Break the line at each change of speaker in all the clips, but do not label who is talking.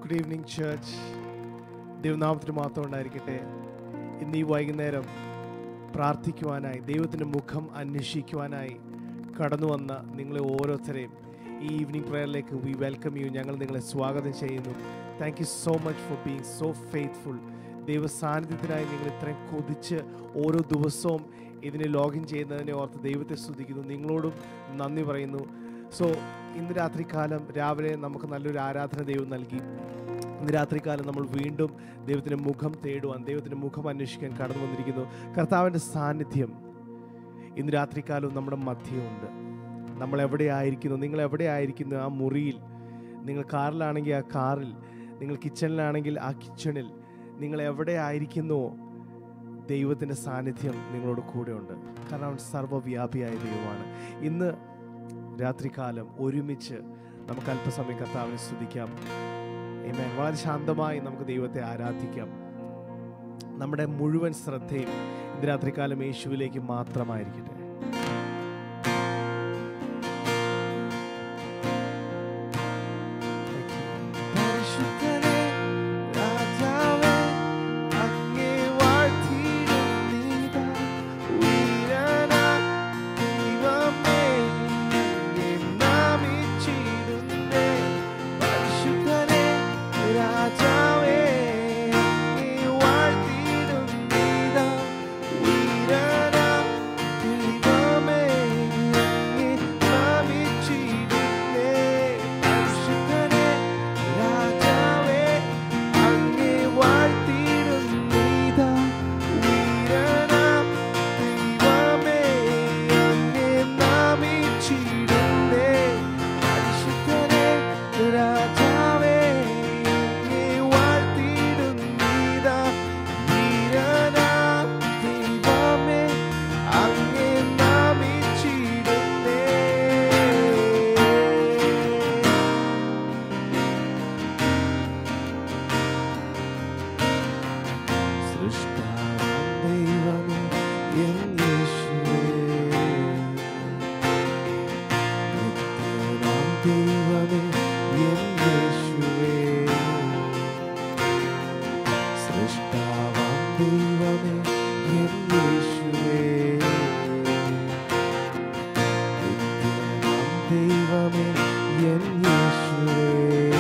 Good evening church ദൈവനാമത്തിന് മാത്രം ഉണ്ടായിരിക്കട്ടെ ഇന്ന് ഈ വൈകുന്നേരം പ്രാർത്ഥിക്കുവാനായി ദൈവത്തിൻ്റെ മുഖം അന്വേഷിക്കുവാനായി കടന്നു വന്ന നിങ്ങളെ ഓരോരുത്തരെയും ഈ ഈവനിങ് പ്രയറിലേക്ക് വി വെൽക്കം യു ഞങ്ങൾ നിങ്ങളെ സ്വാഗതം ചെയ്യുന്നു thank you so much for being so faithful ദൈവ സാന്നിധ്യത്തിനായി നിങ്ങൾ ഇത്രയും കൊതിച്ച് ഓരോ ദിവസവും ഇതിനെ ലോഗിൻ ചെയ്യുന്നതിനെ ഓർത്ത് ദൈവത്തെ സ്തുതിക്കുന്നു നിങ്ങളോടും നന്ദി പറയുന്നു സോ ഇന്ന് രാത്രികാലം രാവിലെ നമുക്ക് നല്ലൊരു ആരാധന ദൈവം നൽകി ഇന്ന് രാത്രികാലം നമ്മൾ വീണ്ടും ദൈവത്തിൻ്റെ മുഖം തേടുവാൻ ദൈവത്തിൻ്റെ മുഖം അന്വേഷിക്കാൻ കടന്നു വന്നിരിക്കുന്നു കർത്താവിൻ്റെ സാന്നിധ്യം ഇന്ന് രാത്രികാലവും നമ്മുടെ മധ്യമുണ്ട് നമ്മൾ എവിടെ ആയിരിക്കുന്നു നിങ്ങൾ എവിടെ ആയിരിക്കുന്നു ആ മുറിയിൽ നിങ്ങൾ കാറിലാണെങ്കിൽ ആ കാറിൽ നിങ്ങൾ കിച്ചണിലാണെങ്കിൽ ആ കിച്ചണിൽ നിങ്ങൾ എവിടെ ആയിരിക്കുന്നുവോ ദൈവത്തിൻ്റെ സാന്നിധ്യം നിങ്ങളോട് കൂടെയുണ്ട് കാരണം അവൻ സർവ്വവ്യാപിയായ ദൈവമാണ് ഇന്ന് രാത്രികാലം ഒരുമിച്ച് നമുക്ക് അല്പസമയം കർത്താവിനെ സ്തുതിക്കാം Amen. വളരെ ശാന്തമായി നമുക്ക് ദൈവത്തെ ആരാധിക്കാം നമ്മുടെ മുഴുവൻ ശ്രദ്ധയും ഇന്ന് രാത്രികാലം യേശുവിലേക്ക് മാത്രമായിരിക്കട്ടെ പരിശുദ്ധനെ രാജാവേ അങ്ങേ വാഴ്ത്തിയിടുന്നീതാ ഉയരനാം ദൈവമേ അങ്ങേ നാമിച്ചിടുന്നേ പരിശുദ്ധനെ രാജാവേ അങ്ങേ വാഴ്ത്തിയിടുന്നീതാ ഉയരനാം ദൈവമേ അങ്ങേ നാമിച്ചിടുന്നേ പരിശുദ്ധനെ രാജാവേ അങ്ങേ വാഴ്ത്തിയിടുന്നീതാ ഉയരനാം ദൈവമേ അങ്ങേ നാമിച്ചിടുന്നേ പരിശുദ്ധനെ രാജാവേ അങ്ങേ വാഴ്ത്തിയിടുന്നീതാ ഉയരനാം ദൈവമേ അങ്ങേ നാമിച്ചിടുന്നേ സൃഷ്ടാവാം ദൈവമേ എൻ യേശുവേ നിത്യനാം ദൈവമേ എൻ യേശുവേ സൃഷ്ടാവാം ദൈവമേ എൻ യേശുവേ നിത്യനാം ദൈവമേ എൻ യേശുവേ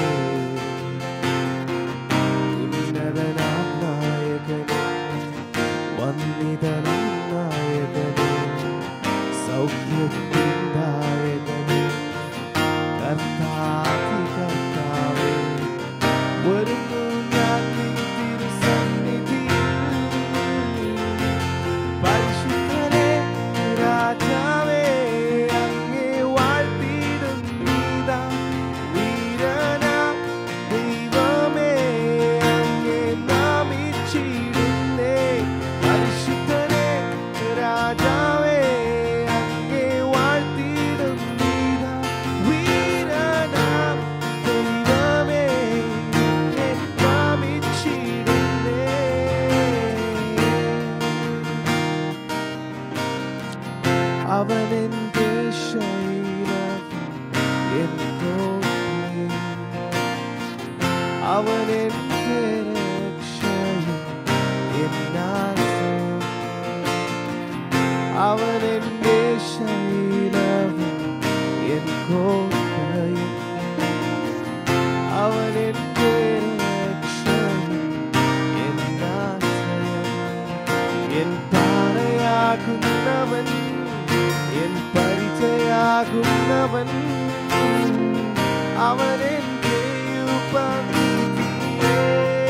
ഉന്നതനാം നായകനേ വന്നിതനാം നായകനേ സൗഖ്യത്തിൻ നായകനേ കർത്താതി കർത്താവേ വരുന്നു ഞാൻ നിൻ തിരുസന്നിധിയിൽ. പരിശുദ്ധനേ രാജാവേ അങ്ങേ വാഴ്ത്തിയിടുന്നീതാ വീരനാം ദൈവമേ അങ്ങേ നാമിച്ചിടുന്നേ പരിശുദ്ധനേ രാജാവേ അങ്ങേ വാഴ്ത്തിയിടുന്നീതാ വീരനാം ദൈവമേ അങ്ങേ നാമിച്ചിടുന്നേ അവനെന്റെ ശൈലം എൻ കോട്ടയും അവനെന്റെ രക്ഷയും എന്നാശയും അവനെന്റെ ശൈലവും എൻ കോട്ടയും അവനെന്റെ രക്ഷയും എന്നാശയം എൻ പാറയാകുന്നവൻ എൻ പരിചയാകുന്നവൻ അവൻ എൻ്റെ ഉപനിധിയേ.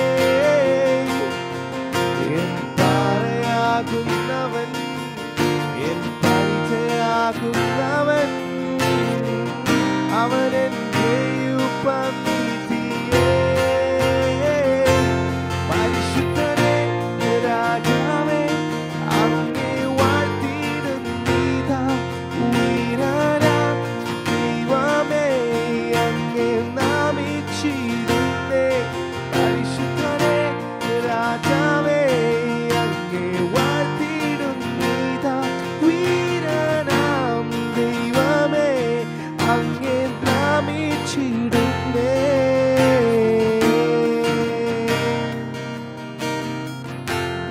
എൻ പാറയാകുന്നവൻ എൻ പരിചയാകുന്നവൻ അവൻ എൻ്റെ ഉപനിധിയേ. പരിശുദ്ധനേ രാജാവേ അങ്ങേ വാഴ്ത്തിയിടുന്നീതാ ഉയരനാം ദൈവമേ അങ്ങേ നാം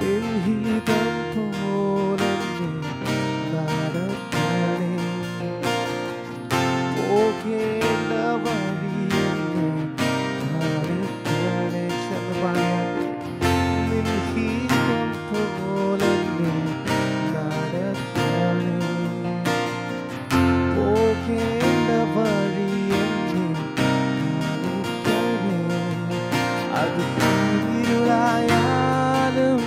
നിൻഹിതം പോലെന്നെ നടക്കണേ പോകേണ്ട വഴിയെന്നെ കാണിക്കണേ ചെന്ന് പാടിയാട്ടെ നിൻഹിതം പോലെന്നെ നടക്കണേ പോകേണ്ട വഴിയെന്നെ കാണിക്കണേ അത് ഇരുളായാലും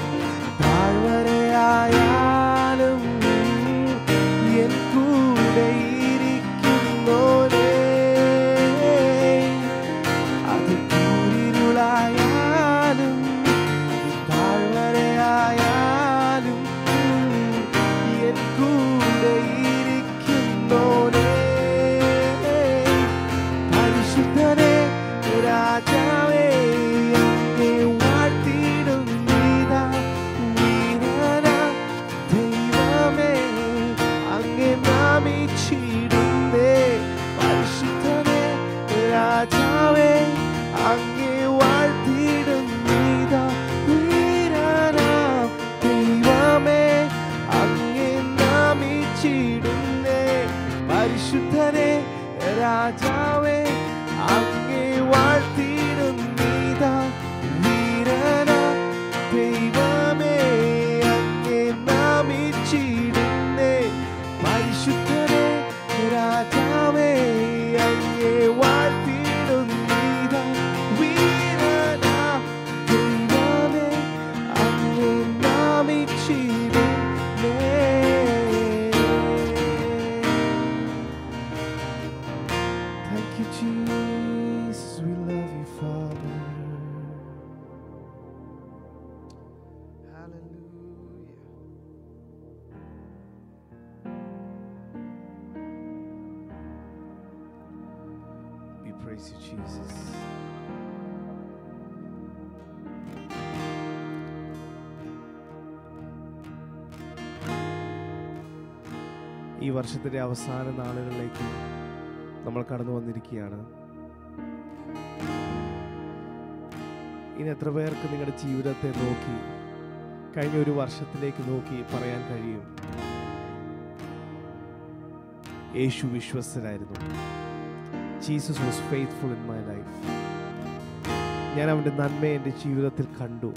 താഴ്വരയായാലും എൻ കൂടെ ഇരിക്കുന്നോരേ അത് കൂരിരുളായാലും താഴ്വരയായാലും എൻ കൂടെ ഇരിക്കുന്നോരേ പരിശുദ്ധനെ രാജാവേ അങ്ങേ വാഴ്ത്തിയിടും നീതാ വീരന ദൈവമേ അങ്ങേ നാമിച്ചിടുന്നേ പരിശുദ്ധനെ രാജാവേ അങ്ങേ വാഴ്ത്തിയിടും നീതാ വീരന ദൈവമേ അങ്ങേ നാമിച്ചിടുന്നേ പരിശുദ്ധനെ രാജാവേ അങ്ങേ വാഴ്ത്തിയിടും നീതാ വീരന ദൈവമേ അങ്ങേ നാമിച്ചിടുന്നേ പരിശുദ്ധനെ രാജാവേ അങ്ങേ വാഴ്ത്തിയിടും നീതാ വീരന ദൈവമേ അങ്ങേ നാമിച്ചിടുന്നേ Thank you, Jesus. We love you, Father. Hallelujah. We praise you, Jesus. ഈ വർഷത്തിന്റെ അവസാന നാളുകളിലേക്ക് നമ്മൾ കടന്നു വന്നിരിക്കുകയാണ് ഇനി എത്ര പേർക്ക് നിങ്ങളുടെ ജീവിതത്തെ നോക്കി കഴിഞ്ഞ ഒരു വർഷത്തിലേക്ക് നോക്കി പറയാൻ കഴിയും യേശു വിശ്വസ്തനായിരുന്നു Jesus was faithful in my life ഞാൻ അവൻ്റെ നന്മ എൻ്റെ ജീവിതത്തിൽ കണ്ടു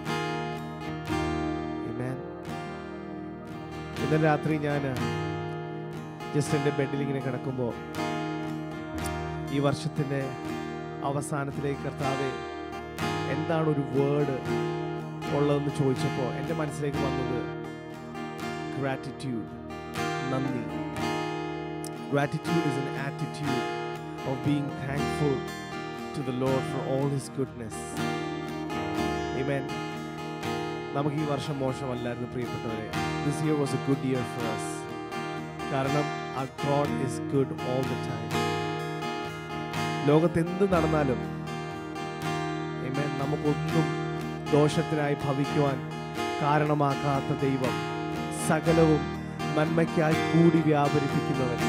Amen. ഇന്നലെ രാത്രി ഞാൻ ജസ്റ്റ് എൻ്റെ ബെഡിൽ ഇങ്ങനെ കിടക്കുമ്പോൾ ഈ വർഷത്തിൻ്റെ അവസാനത്തിലേക്ക് കർത്താവ് എന്താണ് ഒരു വേർഡ് ഉള്ളതെന്ന് ചോദിച്ചപ്പോൾ എൻ്റെ മനസ്സിലേക്ക് വന്നത് ഗ്രാറ്റിറ്റ്യൂഡ് നന്ദി gratitude is an attitude of being thankful to the Lord for all his goodness Amen. നമുക്ക് ഈ വർഷം മോശമല്ലായിരുന്നു പ്രിയപ്പെട്ടവരെ this year was a good year for us കാരണം ആ God is good all the time ലോകത്ത് എന്ത് നടന്നാലും Amen. നമുക്കൊന്നും ദോഷത്തിനായി ഭവിക്കുവാൻ കാരണമാക്കാത്ത ദൈവം സകലവും നന്മയ്ക്കായി കൂടി വ്യാപരിപ്പിക്കുന്നവൻ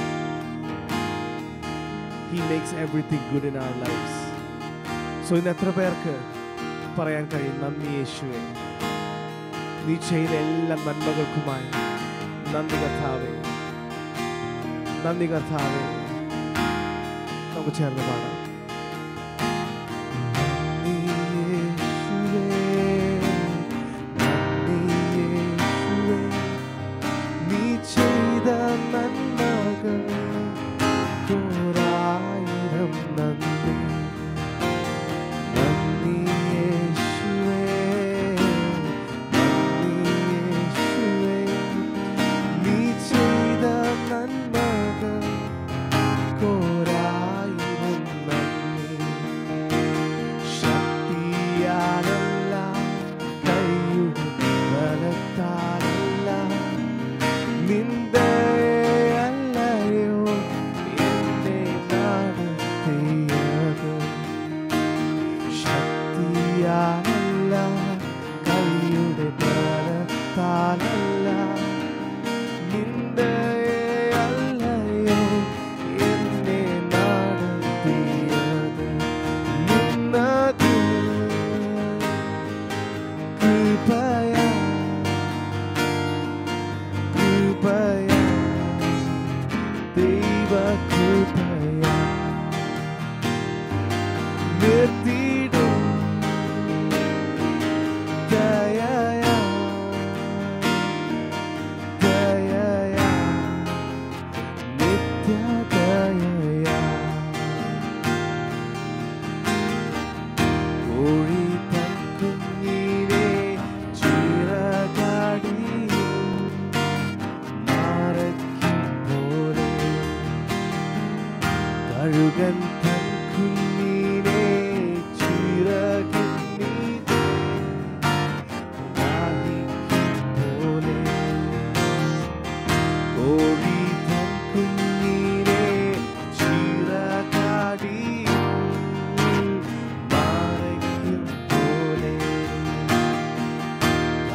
he makes everything good in our lives so ഇന്ന് എത്ര പേർക്ക് പറയാൻ കഴിയും നന്ദി യേശുവെ നീ ചെയ്ത എല്ലാ നന്മകൾക്കുമായി നന്ദി കർത്താവേ നന്ദി കർത്താവേ നമുക്ക് ചേർന്ന് പാടാം നന്ദി യേശുവേ, നന്ദി യേശുവേ, നീ ചെയ്ത നന്മകൾ കോരായിരം നന്ദി നന്ദി യേശുവേ, നന്ദി യേശുവേ, നീ ചെയ്ത നന്മകൾ കോരായിരം നന്ദി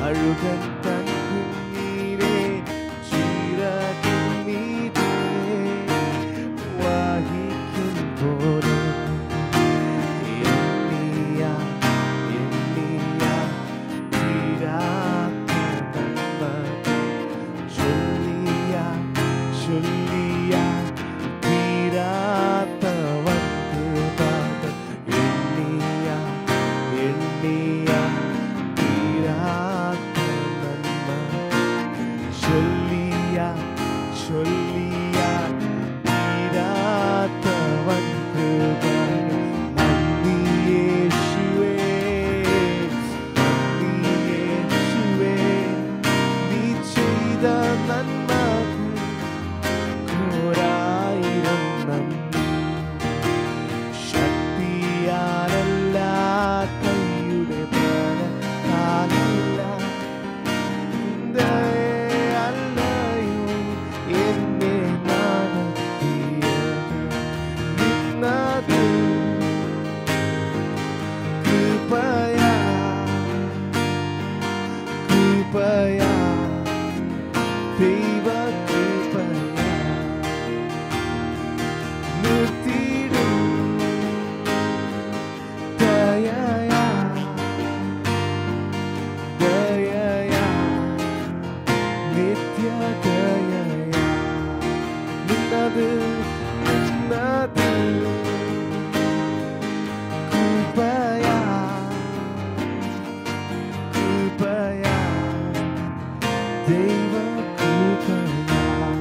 കഴുകൻ തൻ കുഞ്ഞിനെ ചിറകിന്മീതെ വഹിക്കും പോലെ എണ്ണിയ എണ്ണിയ തീരാത്ത നന്മ ചൊല്ലിയ ചൊല്ലിയ തീരാത്തവൻ കൃപകൾ എണ്ണിയ എണ്ണിയ തീരാത്ത നന്മ ചൊല്ലിയ ചൊല്ലിയ തീരാത്തവൻ കൃപകൾ നന്ദി യേശുവേ നന്ദി യേശുവേ നീ ചെയ്ത നന്മകൾ ഘോരായിരം നന്ദി ശക്തിയാലല്ല കൈയുടെ ബലത്താലല്ല ദയയല്ലയോ എന്നെ നടത്തിയത് നിന്നത് കൃപയാ കൃപയാ ദൈവ കൃപയാ നിർത്തിയിടും ദയയാ ദയയാ നിത്യ ദയയാ നിന്നത് നിന്നത് കൃപയാ കൃപയാ ദൈവ കൃപയാ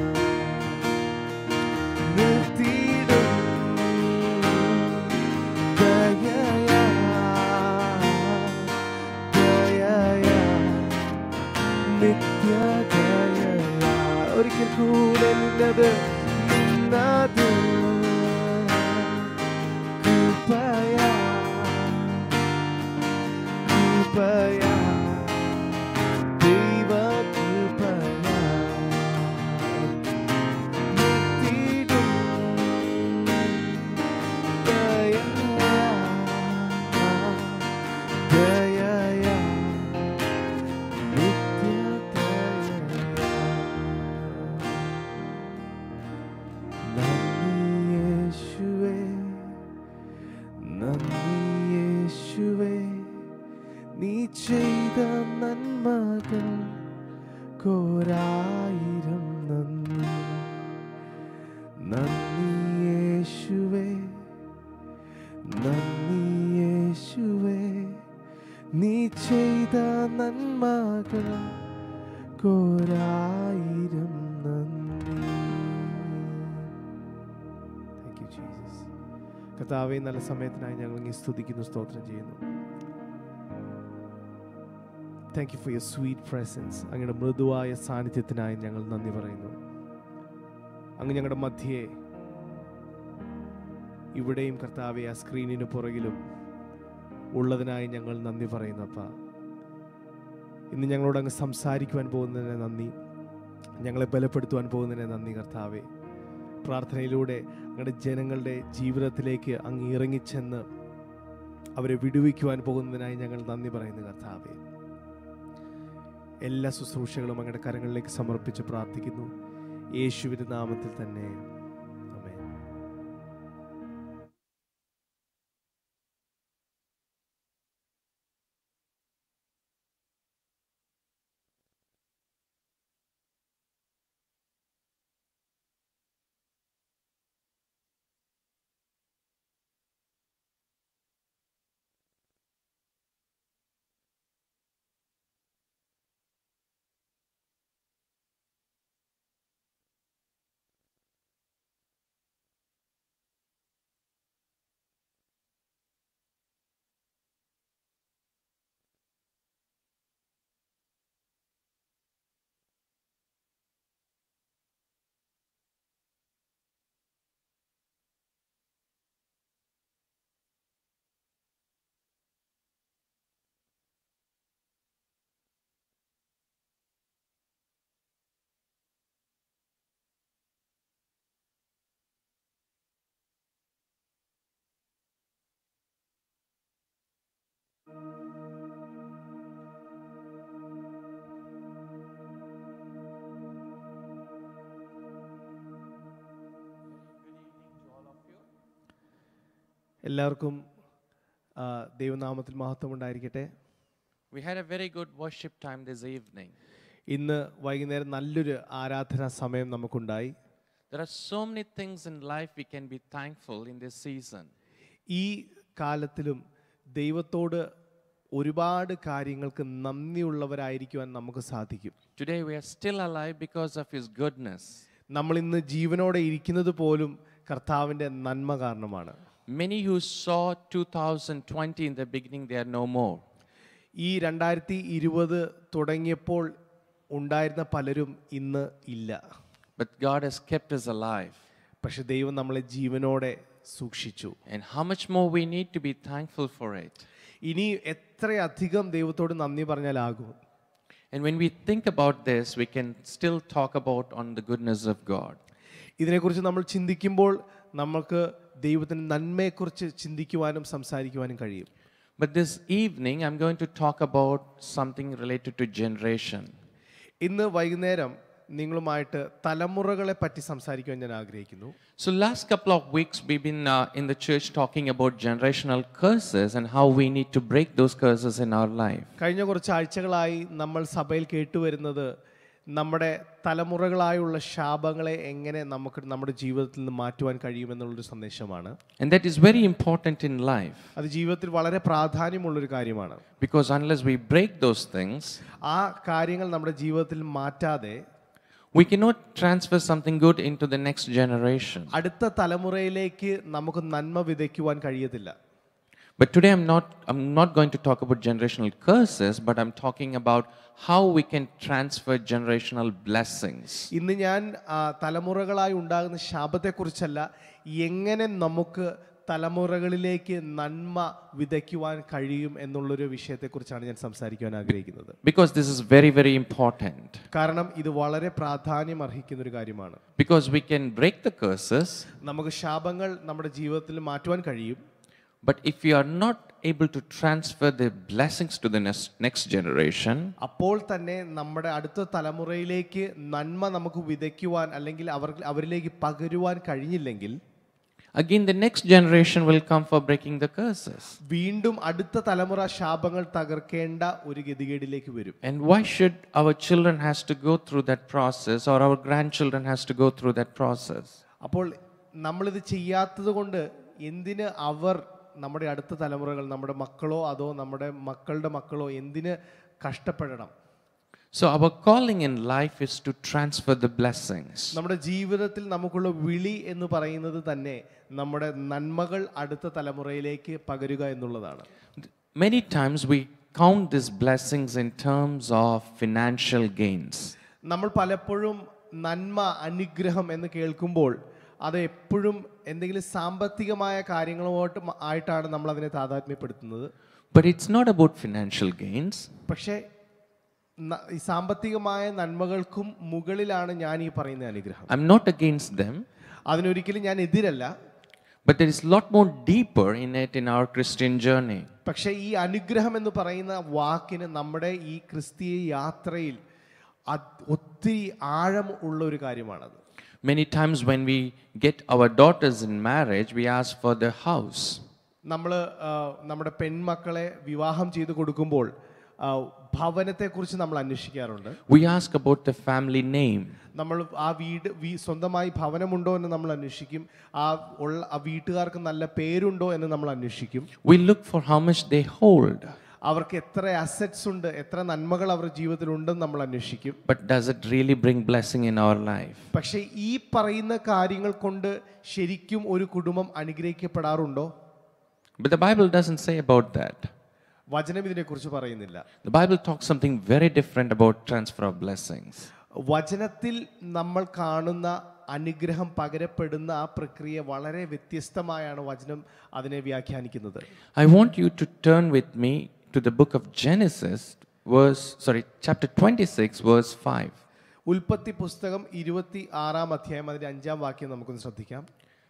നിർത്തിയിടും ദയയാ ദയയാ നിത്യ ദയയാ ഒരിക്കൽ കൂടെ നിന്നത് നിന്നത് കൃപയാ കൃപയാ ദൈവ കൃപയാ നിർത്തിയിടും ദയയാ ദയയാ നിത്യ ദയയാ നന്ദി യേശുവേ നന്ദി യേശുവേ നീ ചെയ്ത നന്മകൾ കോരായിരം നന്ദി നന്ദി യേശുവേ നന്ദി യേശുവേ നീ ചെയ്ത നന്മകൾ കോരായിരം നന്ദി താങ്ക് യു ജീസസ് കർത്താവെ നല്ല സമയത്തിനായി ഞങ്ങൾ ഇങ്ങനെ സ്തുതിക്കുന്നു സ്തോത്രം ചെയ്യുന്നു thank you for your sweet presence അങ്ങയുടെ മൃദുവായ സാന്നിധ്യത്തിനായി ഞങ്ങൾ നന്ദി പറയുന്നു അങ്ങ് ഞങ്ങളുടെ മധ്യേ ഇവിടെയും കർത്താവെ ആ സ്ക്രീനിന് പുറകിലും ഉള്ളതിനായി ഞങ്ങൾ നന്ദി പറയുന്നു അപ്പ ഇന്ന് ഞങ്ങളോട് അങ്ങ് സംസാരിക്കുവാൻ പോകുന്നതിനെ നന്ദി ഞങ്ങളെ ബലപ്പെടുത്തുവാൻ പോകുന്നതിനെ നന്ദി കർത്താവെ പ്രാർത്ഥനയിലൂടെ അങ്ങയുടെ ജനങ്ങളുടെ ജീവിതത്തിലേക്ക് അങ്ങ് ഇറങ്ങിച്ചെന്ന് അവരെ വിടുവിക്കുവാൻ പോകുന്നതിനായി ഞങ്ങൾ നന്ദി പറയുന്നു കർത്താവെ എല്ലാ ശുശ്രൂഷകളും അങ്ങയുടെ കരങ്ങളിലേക്ക് സമർപ്പിച്ച് പ്രാർത്ഥിക്കുന്നു യേശുവിന്റെ നാമത്തിൽ തന്നെ ആമേൻ എല്ലാവർക്കും ആ, ദൈവനാമത്തിൽ മഹത്വം ഉണ്ടായിരിക്കട്ടെ
We had a very good worship time this evening.
ഇന്ന് വൈകുന്നേരം നല്ലൊരു ആരാധനാ സമയം നമുക്കുണ്ടായി
There are so many things in life we can be thankful in this season.
ഈ കാലത്തിലും ദൈവത്തോട് ഒരുപാട് കാര്യങ്ങൾക്ക് നന്ദിയുള്ളവരായിരിക്കുവാൻ നമുക്ക് സാധിക്കും
Today we are still alive because of His goodness.
നമ്മൾ ഇന്ന് ജീവനോടെ ഇരിക്കുന്നത് പോലും കർത്താവിൻ്റെ നന്മ കാരണമാണ്
Many who saw 2020 in the beginning, they are no more.
ഈ രണ്ടായിരത്തി ഇരുപത് തുടങ്ങിയപ്പോൾ ഉണ്ടായിരുന്ന പലരും ഇന്ന് ഇല്ല
But God has kept us alive.
പക്ഷെ ദൈവം നമ്മളെ ജീവനോടെ സൂക്ഷിച്ചു
And how much more we need to be thankful for it.
ഇനി എത്രയധികം ദൈവത്തോട് നന്ദി പറഞ്ഞാലാകും
And when we think about this, we can still talk about on the goodness of God.
ഇതിനെക്കുറിച്ച് നമ്മൾ ചിന്തിക്കുമ്പോൾ നമുക്ക് ദൈവത്തിൻ്റെ നന്മയെക്കുറിച്ച് ചിന്തിക്കുവാനും സംസാരിക്കുവാനും കഴിയും
But this evening, I'm going to talk about something related to generation.
ഇന്ന് വൈകുന്നേരം നിങ്ങളുമായിട്ട് തലമുറകളെ പറ്റി സംസാരിക്കുവാൻ ഞാൻ ആഗ്രഹിക്കുന്നു
So last couple of weeks we've been uh, in the church talking about generational curses and how we need to break those curses in our life.
കഴിഞ്ഞ കുറച്ച് ആഴ്ചകളായി നമ്മൾ സഭയിൽ കേട്ടുവരുന്നത് നമ്മുടെ തലമുറകളായുള്ള ശാപങ്ങളെ എങ്ങനെ നമുക്ക് നമ്മുടെ ജീവിതത്തിൽ നിന്ന് മാറ്റുവാൻ കഴിയുമെന്നുള്ളൊരു സന്ദേശമാണ്
And that is very important in life
അത് ജീവിതത്തിൽ വളരെ പ്രാധാന്യമുള്ളൊരു കാര്യമാണ്
because unless we break those things,
ആ കാര്യങ്ങൾ നമ്മുടെ ജീവിതത്തിൽ മാറ്റാതെ
we cannot transfer something good into the next generation.
അടുത്ത തലമുറയിലേക്ക് നമുക്ക് നന്മ വിതയ്ക്കുവാൻ കഴിയത്തില്ല
But today I'm not I'm not going to talk about generational curses, but I'm talking about how we can transfer generational blessings.
ഇന്ന് ഞാൻ ആ, തലമുറകളായി ഉണ്ടാകുന്ന ശാപത്തെക്കുറിച്ചല്ല എങ്ങനെ നമുക്ക് തലമുറകളിലേക്ക് നന്മ വിതയ്ക്കുവാൻ കഴിയും എന്നുള്ളൊരു വിഷയത്തെക്കുറിച്ചാണ് ഞാൻ സംസാരിക്കുവാൻ ആഗ്രഹിക്കുന്നത്
Because this is very, very important.
കാരണം ഇത് വളരെ പ്രാധാന്യം അർഹിക്കുന്ന ഒരു കാര്യമാണ്
Because we can break the curses,
നമുക്ക് ശാപങ്ങൾ നമ്മുടെ ജീവിതത്തിൽ മാറ്റുവാൻ കഴിയും
But if we are not able to transfer the blessings to the next, next generation,
അപ്പോൾ തന്നെ നമ്മുടെ അടുത്ത തലമുറയിലേക്ക് നന്മ നമുക്ക് വിതയ്ക്കുവാൻ അല്ലെങ്കിൽ അവർ അവരിലേക്ക് പകരുവാൻ കഴിഞ്ഞില്ലെങ്കിൽ
again the next generation will come for breaking the curses.
വീണ്ടും അടുത്ത തലമുറ ശാപങ്ങൾ തകർക്കേണ്ട ഒരു ഗതികേടിലേക്ക് വരും
And why should our children has to go through that process or our grandchildren has to go through that process?
അപ്പോൾ നമ്മളിത് ചെയ്യാത്തത് കൊണ്ട് എന്തിന് അവർ നമ്മുടെ അടുത്ത തലമുറകൾ നമ്മുടെ മക്കളോ അതോ നമ്മുടെ മക്കളുടെ മക്കളോ എന്തിന് കഷ്ടപ്പെടണം
So our calling in life is to transfer the blessings.
നമ്മുടെ ജീവിതത്തിൽ നമുക്കുള്ള വിളി എന്ന് പറയുന്നത് തന്നെ നമ്മുടെ നന്മകൾ അടുത്ത തലമുറയിലേക്ക് പകരുക എന്നുള്ളതാണ്
Many times we count these blessings in terms of financial gains.
നമ്മൾ പലപ്പോഴും നന്മ അനുഗ്രഹം എന്ന് കേൾക്കുമ്പോൾ അത് എപ്പോഴും എന്തെങ്കിലും സാമ്പത്തികമായ കാര്യങ്ങളുമായിട്ട് മ- ആയിട്ടാണ് നമ്മൾ അതിനെ താതാത്മ്യപ്പെടുത്തുന്നത്
But it's not about financial gains.
പക്ഷേ ന- ഈ സാമ്പത്തികമായ നന്മകൾക്കും മുകളിലാണ് ഞാൻ ഈ പറയുന്ന അനുഗ്രഹം
I'm not against them.
അതിനൊരിക്കലും ഞാൻ എതിരല്ല
But there is a lot more deeper in it in our Christian journey.
പക്ഷേ ഈ അനുഗ്രഹം എന്ന് പറയുന്ന വാക്കിന് നമ്മുടെ ഈ ക്രിസ്തീയ യാത്രയിൽ അത് ഒത്തിരി ആഴം ഉള്ള ഒരു കാര്യമാണത്
Many times when we get our daughters in marriage, we ask for the house.
നമ്മൾ നമ്മുടെ പെൺമക്കളെ വിവാഹം ചെയ്തു കൊടുക്കുമ്പോൾ ആ, ഭവനത്തെക്കുറിച്ച് നമ്മൾ അന്വേഷിക്കാറുണ്ട്
We ask about the family name.
നമ്മൾ ആ വീട് വീ- സ്വന്തമായി ഭവനമുണ്ടോ എന്ന് നമ്മൾ അന്വേഷിക്കും ആ ഉള്ള ആ വീട്ടുകാർക്ക് നല്ല പേരുണ്ടോ എന്ന് നമ്മൾ അന്വേഷിക്കും
We look for how much they hold.
അവർക്ക് എത്ര അസറ്റ്സ് ഉണ്ട് എത്ര നന്മകൾ അവരുടെ ജീവിതത്തിൽ ഉണ്ടെന്ന് നമ്മൾ അന്വേഷിക്കും
But does it really bring blessing in our life?
പക്ഷേ ഈ പറയുന്ന കാര്യങ്ങൾ കൊണ്ട് ശരിക്കും ഒരു കുടുംബം അനുഗ്രഹിക്കപ്പെടാറുണ്ടോ
But the Bible doesn't say about that.
വചനം ഇതിനെക്കുറിച്ച് പറയുന്നില്ല
The Bible talks something very different about transfer of blessings.
വചനത്തിൽ നമ്മൾ കാണുന്ന അനുഗ്രഹം പകരപ്പെടുന്ന ആ പ്രക്രിയ വളരെ വ്യത്യസ്തമായാണ് വചനം അതിനെ വ്യാഖ്യാനിക്കുന്നത്
I want you to turn with me to the book of Genesis, verse sorry, chapter 26, verse 5.
ഉൽപ്പത്തി പുസ്തകം ഇരുപത്തി ആറാം അധ്യായം അതിന്റെ അഞ്ചാം വാക്യം നമുക്കൊന്ന് ശ്രദ്ധിക്കാം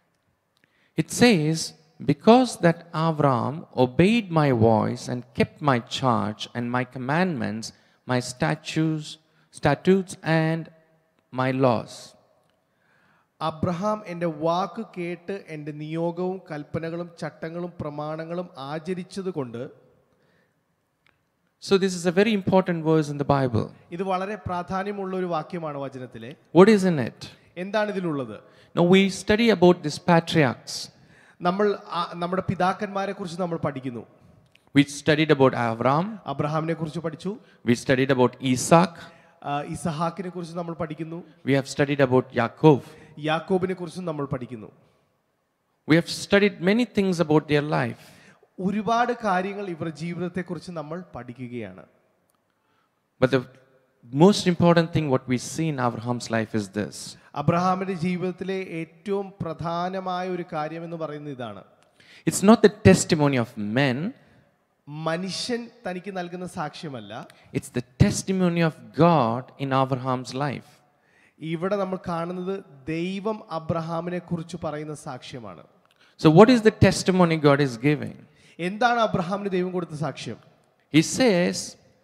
It says, Because that Avram obeyed my voice and kept my charge and my commandments, my statutes, statutes and my laws.
Abraham എൻ്റെ വാക്ക് കേട്ട് എൻ്റെ നിയോഗവും കൽപ്പനകളും ചട്ടങ്ങളും പ്രമാണങ്ങളും ആചരിച്ചത് കൊണ്ട്
So, this is a very important verse in the Bible.
ഇത് വളരെ പ്രാധാന്യമുള്ള ഒരു വാക്യമാണ് വചനത്തിലെ
What is in it?
എന്താണ് ഇതിലുള്ളത്
Now, we study about these patriarchs.
നമ്മൾ ആ- നമ്മുടെ പിതാക്കന്മാരെ കുറിച്ച് നമ്മൾ പഠിക്കുന്നു
We studied about Avram,
അബ്രഹാമിനെ കുറിച്ച് പഠിച്ചു
we studied about Isaac,
ആ, ഇസഹാക്കിനെ കുറിച്ച് നമ്മൾ പഠിക്കുന്നു
we have studied about Yaakov.
യാക്കോബിനെ കുറിച്ചും നമ്മൾ പഠിക്കുന്നു
We have studied many things about their life.
ഒരുപാട് കാര്യങ്ങൾ ഇവരുടെ ജീവിതത്തെക്കുറിച്ച് നമ്മൾ പഠിക്കുകയാണ്
But the most important thing what we see in Abraham's life is this
അബ്രഹാമിന്റെ ജീവിതത്തിലെ ഏറ്റവും പ്രധാനമായ ഒരു കാര്യം എന്ന് പറയുന്നത് ഇതാണ്
it's not the testimony of men,
മനുഷ്യൻ തനിക്ക് നൽകുന്ന സാക്ഷ്യമല്ല
it's the testimony of God in Abraham's life.
ഇവിടെ നമ്മൾ കാണുന്നത് ദൈവം അബ്രഹാമിനെ കുറിച്ച് പറയുന്ന സാക്ഷ്യമാണ്
So, what is the testimony God is giving?
എന്താണ് അബ്രഹാമിന് ദൈവം കൊടുത്ത സാക്ഷ്യം
He says,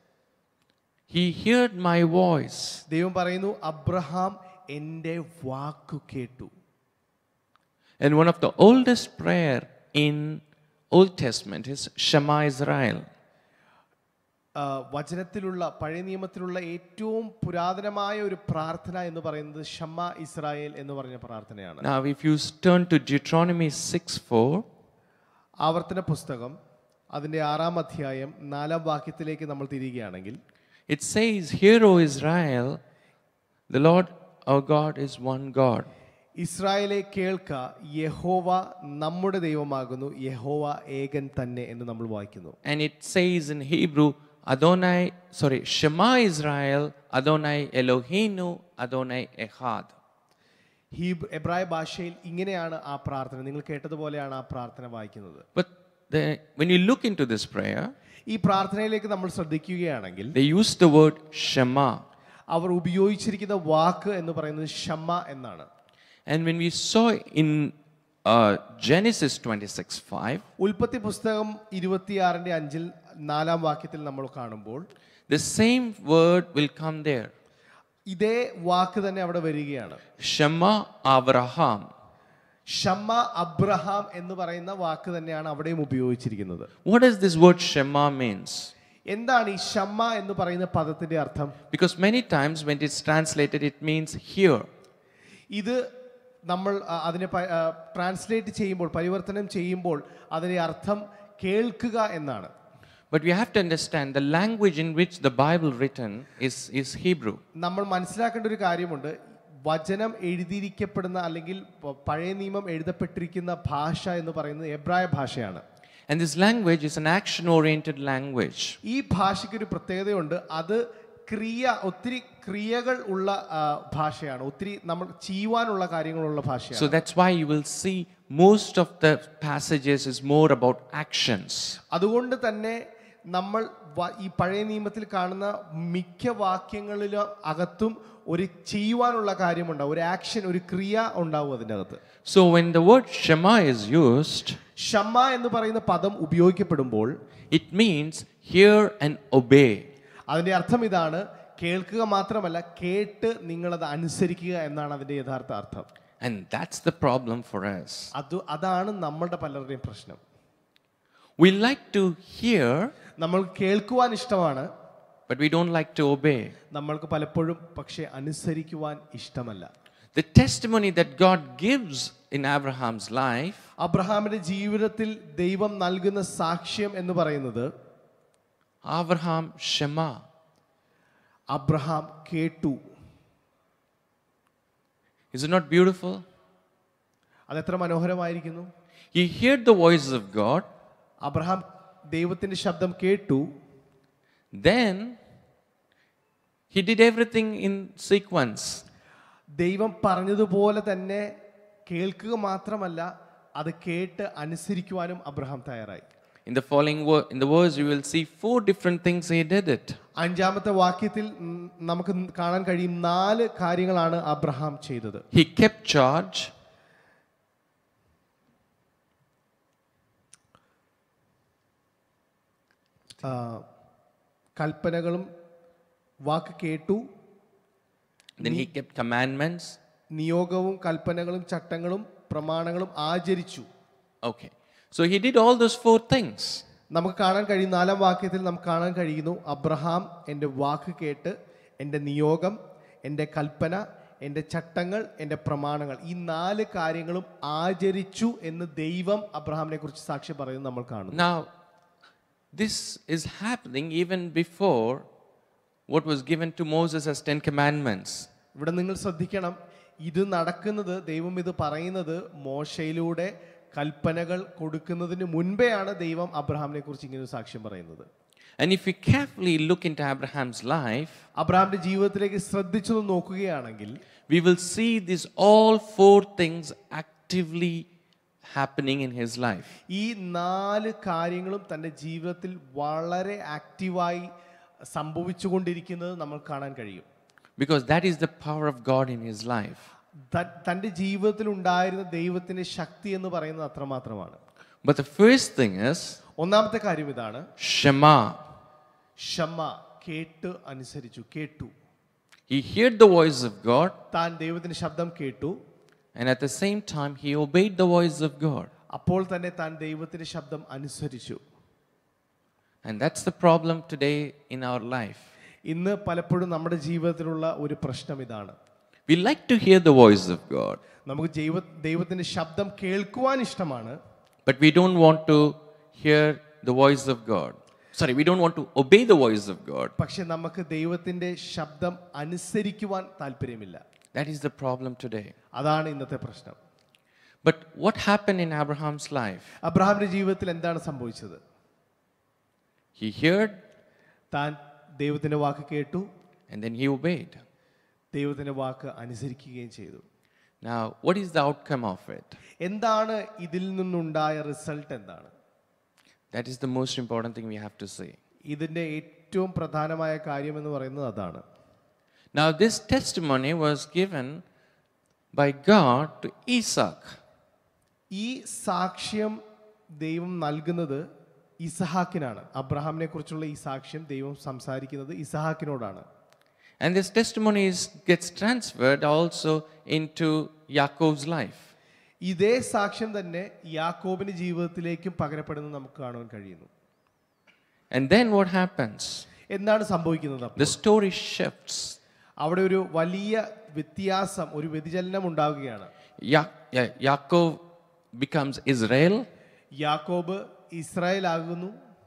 He heard my voice.
ദൈവം പറയുന്നു അബ്രഹാം എൻ്റെ വാക്കു കേട്ടു
And one of the oldest prayer in Old Testament is Shema Israel.
ആ, വചനത്തിലുള്ള പഴയ നിയമത്തിലുള്ള ഏറ്റവും പുരാതനമായ ഒരു പ്രാർത്ഥന എന്ന് പറയുന്നത് ഷമ്മ ഇസ്രായേൽ എന്ന് പറഞ്ഞ പ്രാർത്ഥനയാണ്
Now, if you turn to Deuteronomy 6 4,
ആവർത്തന പുസ്തകം അതിൻ്റെ ആറാം അധ്യായം നാലാം വാക്യത്തിലേക്ക് നമ്മൾ തിരികുകയാണെങ്കിൽ
it says, Hear, O Israel, the Lord our God is one God.
ഇസ്രായേലെ കേൾക്ക യഹോവ നമ്മുടെ ദൈവമാകുന്നു യഹോവ ഏകൻ തന്നെ എന്ന് നമ്മൾ വായിക്കുന്നു
And it says in Hebrew, Adonai, sorry, Shema Israel, Adonai Eloheinu, Adonai Echad.
ഈ എബ്രായ ഭാഷയിൽ ഇങ്ങനെയാണ് ആ പ്രാർത്ഥന നിങ്ങൾ കേട്ടതുപോലെയാണ് ആ പ്രാർത്ഥന വായിക്കുന്നത്
But the, when you look into this prayer,
ഈ പ്രാർത്ഥനയിലേക്ക് നമ്മൾ ശ്രദ്ധിക്കുകയാണെങ്കിൽ
they use the word Shema.
അവർ ഉപയോഗിച്ചിരിക്കുന്ന വാക്ക് എന്ന് പറയുന്നത് ഷമ്മ എന്നാണ്
And when we saw in uh, Genesis 26 5,
ഉൽപ്പത്തി പുസ്തകം ഇരുപത്തിയാറിന്റെ അഞ്ചിൽ നാലാം വാക്യത്തിൽ നമ്മൾ കാണുമ്പോൾ
the same word will come there.
ഇതേ വാക്ക് തന്നെ അവിടെ വരികയാണ്
Shema Abraham.
ഷമ്മ അബ്രഹാം എന്ന് പറയുന്ന വാക്ക് തന്നെയാണ് അവിടെയും ഉപയോഗിച്ചിരിക്കുന്നത്
What does this word Shema means?
എന്താണ് ഈ ഷമ്മ എന്ന് പറയുന്ന പദത്തിന്റെ അർത്ഥം
Because many times when it's translated, it means hear.
ഇത് നമ്മൾ ആ, അതിനെ ട്രാൻസ്ലേറ്റ് ചെയ്യുമ്പോൾ പരിവർത്തനം ചെയ്യുമ്പോൾ അതിന്റെ അർത്ഥം കേൾക്കുക എന്നാണ്
But we have to understand the language in which the Bible written is, is Hebrew.
നമ്മൾ മനസ്സിലാക്കേണ്ട ഒരു കാര്യമുണ്ട് വചനം എഴുതിയിരിക്കപ്പെടുന്ന അല്ലെങ്കിൽ പ- പഴയ നിയമം എഴുതപ്പെട്ടിരിക്കുന്ന ഭാഷ എന്ന് പറയുന്നത് എബ്രായ ഭാഷയാണ്
And this language is an action oriented language.
ഈ ഭാഷയ്ക്ക് ഒരു പ്രത്യേകതയുണ്ട് അത് ക്രിയ ഒത്തിരി ക്രിയകൾ ഉള്ള ആ, ഭാഷയാണ് ഒത്തിരി നമ്മൾ ചെയ്യുവാനുള്ള കാര്യങ്ങളുള്ള
So
ഭാഷയാണ്
that's why you will see most of the passages is more about actions.
അതുകൊണ്ട് തന്നെ നമ്മൾ വ- ഈ പഴയ നിയമത്തിൽ കാണുന്ന മിക്ക വാക്യങ്ങളിലും അകത്തും ഒരു ചെയ്യുവാനുള്ള കാര്യമുണ്ടാവും ഒരു ആക്ഷൻ ഒരു ക്രിയ ഉണ്ടാവും അതിൻ്റെ അകത്ത്
So when the word Shema is used,
Shammah എന്ന് പറയുന്ന പദം ഉപയോഗിക്കപ്പെടുമ്പോൾ
it means hear and obey.
അതിന്റെ അർത്ഥം ഇതാണ് കേൾക്കുക മാത്രമല്ല കേട്ട് നിങ്ങളത് അനുസരിക്കുക എന്നാണ് അതിന്റെ യഥാർത്ഥ അർത്ഥം
And that's the problem for us.
അത് അതാണ് നമ്മളുടെ പലരുടെയും പ്രശ്നം
We like to hear,
നമ്മൾ കേൾക്കുവാൻ ഇഷ്ടമാണ്
but we don't like to obey.
നമ്മൾക്ക് പലപ്പോഴും പക്ഷെ അനുസരിക്കുവാൻ ഇഷ്ടമല്ല
The testimony that God gives in Abraham's life
അബ്രഹാമിന്റെ ജീവിതത്തിൽ ദൈവം നൽകുന്ന സാക്ഷ്യം എന്ന് പറയുന്നത്
Abraham Shema.
അബ്രഹാം കേട്ടു
Is it not beautiful?
അതെത്ര മനോഹരമായിരിക്കുന്നു
He heard the voices of God,
Abraham ദൈവത്തിന്റെ ശബ്ദം കേട്ടു
then he did everything in sequence.
ദൈവം പറഞ്ഞതുപോലെ തന്നെ കേൾക്കുക മാത്രമല്ല അത് കേട്ട് അനുസരിക്കുവാനും അബ്രഹാം തയ്യാറായി
In the following wo- in the verse, you will see four different things he did it.
അഞ്ചാമത്തെ വാക്യത്തിൽ ഉം, നമുക്ക് കാണാൻ കഴിയും നാല് കാര്യങ്ങളാണ് അബ്രഹാം ചെയ്തത്
He kept charge,
ആ, കൽപ്പനകളും വാക്ക് കേട്ടു
then he kept commandments,
നിയോഗവും കൽപ്പനകളും ചട്ടങ്ങളും പ്രമാണങ്ങളും ആചരിച്ചു
Okay. So he did all those four things.
നമുക്ക് കാണാൻ കഴിയും നാലാം വാക്യത്തിൽ നമുക്ക് കാണാൻ കഴിയുന്നു അബ്രഹാം എൻ്റെ വാക്ക് കേട്ട് എൻ്റെ നിയോഗം എൻ്റെ കൽപ്പന എൻ്റെ ചട്ടങ്ങൾ എൻ്റെ പ്രമാണങ്ങൾ ഈ നാല് കാര്യങ്ങളും ആചരിച്ചു എന്ന് ദൈവം അബ്രഹാമിനെ കുറിച്ച് സാക്ഷ്യം പറയുന്നത് നമ്മൾ കാണുന്നു
Now, this is happening even before what was given to Moses as Ten Commandments.
ഇവിടെ നിങ്ങൾ ശ്രദ്ധിക്കണം ഇത് നടക്കുന്നത് ദൈവം ഇത് പറയുന്നത് മോശയിലൂടെ കൽപ്പനകൾ കൊടുക്കുന്നതിന് മുൻപെയാണ് ദൈവം അബ്രഹാമിനെ കുറിച്ച് ഇങ്ങനെ ഒരു സാക്ഷ്യം പറയുന്നത്
And if we carefully look into Abraham's life,
അബ്രഹാമിന്റെ ജീവിതത്തിലേക്ക് ശ്രദ്ധിച്ചു നോക്കുകയാണെങ്കിൽ
we will see these all four things actively happening in his life.
ഈ നാല് കാര്യങ്ങളും തൻ്റെ ജീവിതത്തിൽ വളരെ ആക്റ്റീവായി സംഭവിച്ചുകൊണ്ടിരിക്കുന്നത് നമ്മൾ കാണാൻ കഴിയും
Because that is the power of God in his life.
ത- തൻ്റെ ജീവിതത്തിൽ ഉണ്ടായിരുന്ന ദൈവത്തിന്റെ ശക്തി എന്ന് പറയുന്നത് അത്രമാത്രമാണ്
But the first thing is
ഒന്നാമത്തെ കാര്യം ഇതാണ്
Shema.
ക്ഷമ കേട്ട് അനുസരിച്ചു കേട്ടു
He heard the voice of God,
താൻ ദൈവത്തിന്റെ ശബ്ദം കേട്ടു
and at the same time, he obeyed the voice of God.
അപ്പോൾ തന്നെ താൻ ദൈവത്തിന്റെ ശബ്ദം അനുസരിച്ചു
And that's the problem today in our life.
ഇന്ന് പലപ്പോഴും നമ്മുടെ ജീവിതത്തിലുള്ള ഒരു പ്രശ്നം ഇതാണ്
We like to hear the voice of God,
നമുക്ക് ദൈവ ദൈവത്തിന്റെ ശബ്ദം കേൾക്കുവാൻ ഇഷ്ടമാണ്
but we don't want to hear the voice of God. Sorry, we don't want to obey the voice of God.
പക്ഷെ നമുക്ക് ദൈവത്തിന്റെ ശബ്ദം അനുസരിക്കുവാൻ താല്പര്യമില്ല
That is the problem today.
അതാണ് ഇന്നത്തെ പ്രശ്നം
But what happened in Abraham's life?
അബ്രഹാമിന്റെ ജീവിതത്തിൽ എന്താണ് സംഭവിച്ചത്
He heard
താൻ ദൈവത്തിന്റെ വാക്ക് കേട്ടു
and then he obeyed.
ദൈവത്തിന്റെ വാക്ക് അനുസരിക്കുകയും ചെയ്തു
Now, what is the outcome of it?
എന്താണ് ഇതിൽ നിന്നുണ്ടായ റിസൾട്ട് എന്താണ്
That is the most important thing we have to say.
ഇതിന്റെ ഏറ്റവും പ്രധാനമായ കാര്യം എന്ന് പറയുന്നത് അതാണ്
Now, this testimony was given by God to Isaac.
ഈ സാക്ഷ്യം ദൈവം നൽകുന്നത് ഇസഹാക്കിനാണ് അബ്രഹാമിനെ കുറിച്ചുള്ള ഈ സാക്ഷ്യം ദൈവം സംസാരിക്കുന്നത് ഇസഹാക്കിനോടാണ്
And this testimony is, gets transferred also into Yaakov's life.
ഇതേ സാക്ഷ്യം തന്നെ യാക്കോബിന്റെ ജീവിതത്തിലേക്കും പകരപ്പെടുന്നത് നമുക്ക് കാണുവാൻ കഴിയുന്നു
And then what happens?
എന്താണ് സംഭവിക്കുന്നത് അപ്പോൾ?
The story shifts.
അവിടെ ഒരു വലിയ വ്യത്യാസം ഒരു വ്യതിചലനം ഉണ്ടാവുകയാണ്
Ya- Ya- Yaakov becomes Israel
യാക്കോബ് ഇസ്രായേൽ ആകുന്നു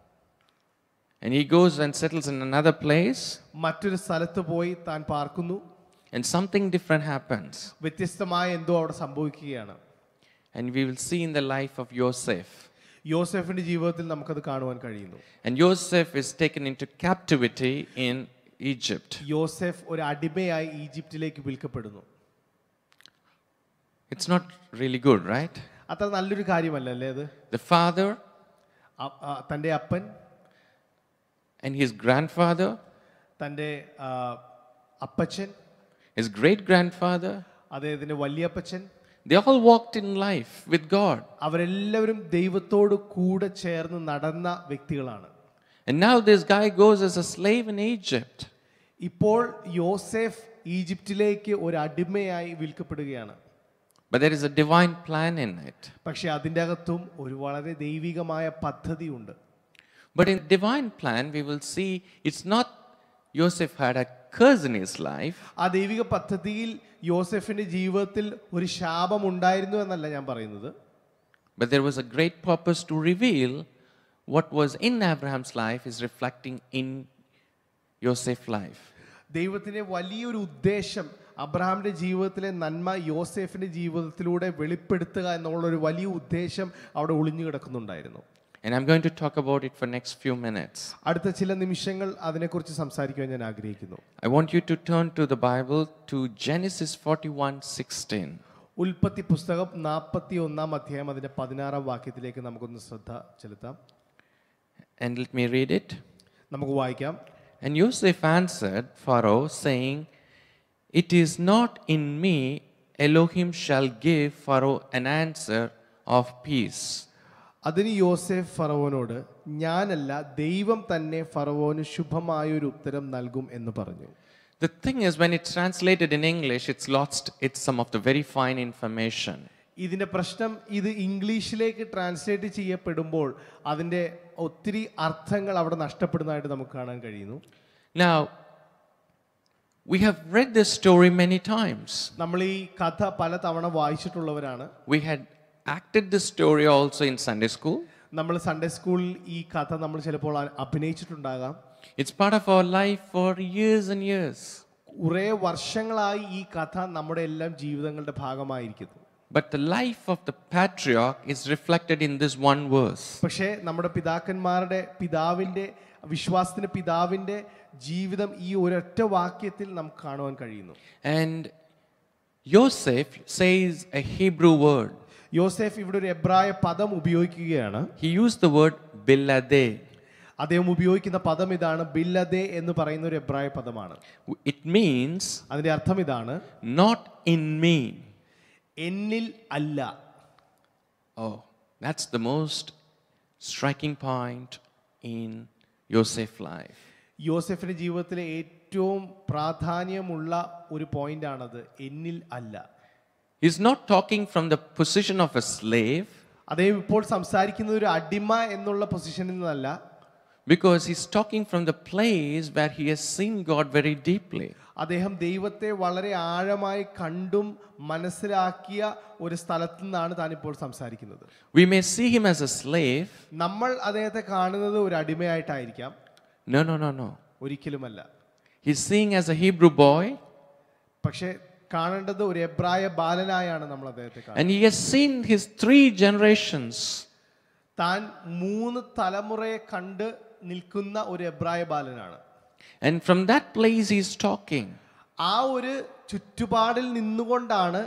and he goes and settles in another place,
മറ്റൊരു സ്ഥലത്ത് പോയി താൻ പാർക്കുന്നു
and something different happens.
വ്യത്യസ്തമായ എന്തോ അവിടെ സംഭവിക്കുകയാണ്
And we will see in the life of Joseph.
യോസെഫിന്റെ ജീവിതത്തിൽ നമുക്കത് കാണുവാൻ കഴിയുന്നു
And Joseph is taken into captivity in Egypt.
യോസെഫ് ഒരു അടിമയായി ഈജിപ്തിലേക്ക് വിൽക്കപ്പെടുന്നു
It's not really good, right?
അത്ര നല്ലൊരു കാര്യമല്ല അല്ലേ അത്
The father
അ- ആ, തൻ്റെ അപ്പൻ
and his grandfather,
തൻ്റെ ആ, അപ്പച്ചൻ
his great grandfather,
അദ്ദേഹത്തിൻ്റെ വലിയപ്പച്ചൻ
they all walked in life with God.
അവരെല്ലാവരും ദൈവത്തോട് കൂടെ ചേർന്ന് നടന്ന വ്യക്തികളാണ്
And now this guy goes as a slave in Egypt.
ഇപ്പോൾ യോസെഫ് ഈജിപ്തിലേക്ക് ഒരു അടിമയായി വിൽക്കപ്പെടുകയാണ്
But there is a divine plan in it.
പക്ഷെ അതിൻ്റെ അകത്തും ഒരു വളരെ ദൈവികമായ പദ്ധതിയുണ്ട്
But in divine plan, we will see it's not Joseph had a curse in his life,
ആ ദൈവിക പദ്ധതിയിൽ യോസെഫിന്റെ ജീവിതത്തിൽ ഒരു ശാപം ഉണ്ടായിരുന്നു എന്നല്ല ഞാൻ പറയുന്നത്
but there was a great purpose to reveal what was in Abraham's life is reflecting in Joseph's life.
ദൈവത്തിന്റെ വലിയൊരു ഉദ്ദേശം അബ്രഹാമിന്റെ ജീവിതത്തിലെ നന്മ യോസെഫിന്റെ ജീവിതത്തിലൂടെ വെളിപ്പെടുത്തുക എന്നുള്ള ഒരു വലിയ ഉദ്ദേശം അവിടെ ഒളിഞ്ഞു കിടക്കുന്നുണ്ടായിരുന്നു
And I'm going to talk about it for next few minutes.
അടുത്ത ചില നിമിഷങ്ങൾ അതിനെക്കുറിച്ച് സംസാരിക്കുവാൻ ഞാൻ ആഗ്രഹിക്കുന്നു
I want you to turn to the Bible to Genesis 41:16.
ഉൽപ്പത്തി പുസ്തകം നാൽപ്പത്തി ഒന്നാം അധ്യായം അതിന്റെ പതിനാറാം വാക്യത്തിലേക്ക് നമുക്കൊന്ന് ശ്രദ്ധ ചെലുത്താം
And let me read it.
നമുക്ക് വായിക്കാം
And Joseph answered Pharaoh, saying, It is not in me, Elohim shall give Pharaoh an answer of peace.
അതിന് യോസെഫ് ഫറവോനോട് ഞാനല്ല ദൈവം തന്നെ ഫറവോന് ശുഭമായ ഒരു ഉത്തരം നൽകും എന്ന് പറഞ്ഞു
The thing is, when it's translated in English, it's lost it's some of the very fine information.
ഇതിന്റെ പ്രശ്നം ഇത് ഇംഗ്ലീഷിലേക്ക് ട്രാൻസ്ലേറ്റ് ചെയ്യപ്പെടുമ്പോൾ അതിന്റെ ഒത്തിരി അർത്ഥങ്ങൾ അവിടെ നഷ്ടപ്പെടുന്നതായിട്ട് നമുക്ക് കാണാൻ കഴിയുന്നു
Now, we have read this story many times.
നമ്മൾ ഈ കഥ പല തവണ വായിച്ചിട്ടുള്ളവരാണ്
We had acted this story also in Sunday school.
നമ്മൾ സൺഡേ സ്കൂളിൽ ഈ കഥ നമ്മൾ ചിലപ്പോൾ അ- അഭിനയിച്ചിട്ടുണ്ടാകാം
It's part of our life for years and years.
കുറേ വർഷങ്ങളായി ഈ കഥ നമ്മുടെ എല്ലാം ജീവിതങ്ങളുടെ ഭാഗമായിരിക്കുന്നു
But the life of the patriarch is reflected in this one verse.
പക്ഷേ നമ്മുടെ പിതാക്കന്മാരുടെ പിതാവിൻ്റെ വിശ്വാസത്തിന്റെ പിതാവിൻ്റെ ജീവിതം ഈ ഒരൊറ്റ വാക്യത്തിൽ നമുക്ക് കാണുവാൻ കഴിയുന്നു
And Joseph says a Hebrew word.
യോസെഫ് ഇവിടെ ഒരു എബ്രായ പദം ഉപയോഗിക്കുകയാണ്
He used the word bilade.
അദ്ദേഹം ഉപയോഗിക്കുന്ന പദം ഇതാണ് ബില്ലദേ എന്ന് പറയുന്ന ഒരു എബ്രായ പദമാണ്
It means
അതിന്റെ അർത്ഥം ഇതാണ്
not in me.
എന്നിൽ അല്ല
Oh, that's the most striking point in Joseph's life.
യോസെഫിന്റെ ജീവിതത്തിലെ ഏറ്റവും പ്രാധാന്യമുള്ള ഒരു പോയിന്റ് ആണത് എന്നിൽ അല്ല
He's not talking from the position of a slave
അദ്ദേഹം ഇപ്പോൾ സംസാരിക്കുന്നത് ഒരു അടിമ എന്നുള്ള പൊസിഷനിൽ നിന്നല്ല
because he's talking from the place where he has seen God very deeply.
അദ്ദേഹം ദൈവത്തെ വളരെ ആഴമായി കണ്ടും മനസ്സിലാക്കിയ ഒരു സ്ഥലത്തു നിന്നാണ് താൻ ഇപ്പോൾ സംസാരിക്കുന്നത്
We may see him as a slave.
നമ്മൾ അദ്ദേഹത്തെ കാണുന്നത് ഒരു അടിമയായിട്ടായിരിക്കാം
No, no, no, no.
ഒരിക്കലുമല്ല
He's seeing as a Hebrew boy
പക്ഷെ കാണേണ്ടത് ഒരു എബ്രായ ബാലനായാണ് നമ്മൾ അദ്ദേഹത്തെ കാണുന്നത്
and he has seen his three generations.
താൻ മൂന്ന് തലമുറയെ കണ്ട് നിൽക്കുന്ന ഒരു എബ്രായ ബാലനാണ്
And from that place, he's talking.
ആ ഒരു ചുറ്റുപാടിൽ നിന്നുകൊണ്ടാണ്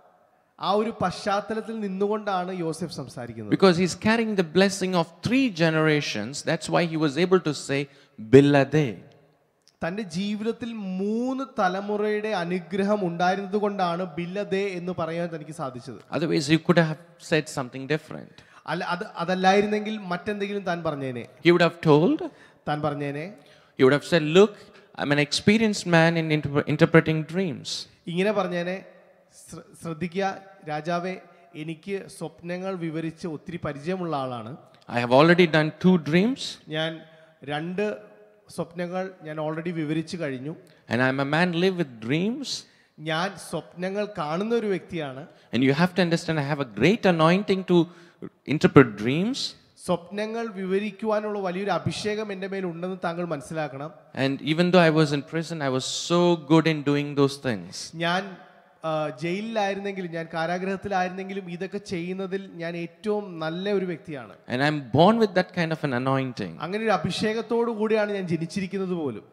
ആ ഒരു പശ്ചാത്തലത്തിൽ നിന്നുകൊണ്ടാണ് യോസെഫ് സംസാരിക്കുന്നത്
Because he's carrying the blessing of three generations. That's why he was able to say, Bilade.
തന്റെ ജീവിതത്തിൽ മൂന്ന് തലമുറയുടെ അനുഗ്രഹം ഉണ്ടായിരുന്നത് കൊണ്ടാണ് ബില്ലദേ എന്ന് പറയാൻ തനിക്ക് സാധിച്ചത്
Otherwise, he could have said something different.
അല്ല അത് അതല്ലായിരുന്നെങ്കിൽ മറ്റെന്തെങ്കിലും താൻ പറഞ്ഞേനെ
He would have told,
താൻ പറഞ്ഞേനെ
he would have said, Look, I'm an experienced man in inter- interpreting dreams.
ഇങ്ങനെ പറഞ്ഞേനെ ശ്ര- ശ്രദ്ധിക്കുക രാജാവെ എനിക്ക് സ്വപ്നങ്ങൾ വിവരിച്ച് ഒത്തിരി പരിചയമുള്ള ആളാണ്
I have already done two dreams,
ഞാൻ രണ്ട് സ്വപ്നങ്ങൾ ഞാൻ ഓൾറെഡി വിവരിച്ചു കഴിഞ്ഞു
and I'm a man live with dreams.
ഞാൻ സ്വപ്നങ്ങൾ കാണുന്ന ഒരു വ്യക്തിയാണ്
And you have to understand, I have a great anointing to interpret dreams.
സ്വപ്നങ്ങൾ വിവരിക്കുവാനുള്ള വലിയൊരു അഭിഷേകം എൻ്റെ മേൽ ഉണ്ടെന്ന് താങ്കൾ മനസ്സിലാക്കണം
And even though I was in prison, I was so good in doing those things.
ഞാൻ ആ, ജയിലിലായിരുന്നെങ്കിലും ഞാൻ കാരാഗ്രഹത്തിലായിരുന്നെങ്കിലും ഇതൊക്കെ ചെയ്യുന്നതിൽ ഞാൻ ഏറ്റവും നല്ല ഒരു വ്യക്തിയാണ്
And I'm born with that kind of an anointing.
അങ്ങനെ ഒരു അഭിഷേകത്തോടു കൂടിയാണ് ഞാൻ ജനിച്ചിരിക്കുന്നത് പോലും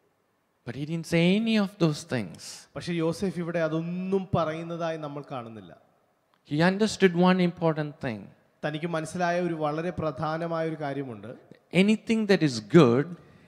But he didn't say any of those things.
പക്ഷെ യോസെഫ് ഇവിടെ അതൊന്നും പറയുന്നതായി നമ്മൾ കാണുന്നില്ല
He understood one important thing
തനിക്ക് മനസ്സിലായ ഒരു വളരെ പ്രധാനമായ ഒരു കാര്യമുണ്ട്
anything that is good,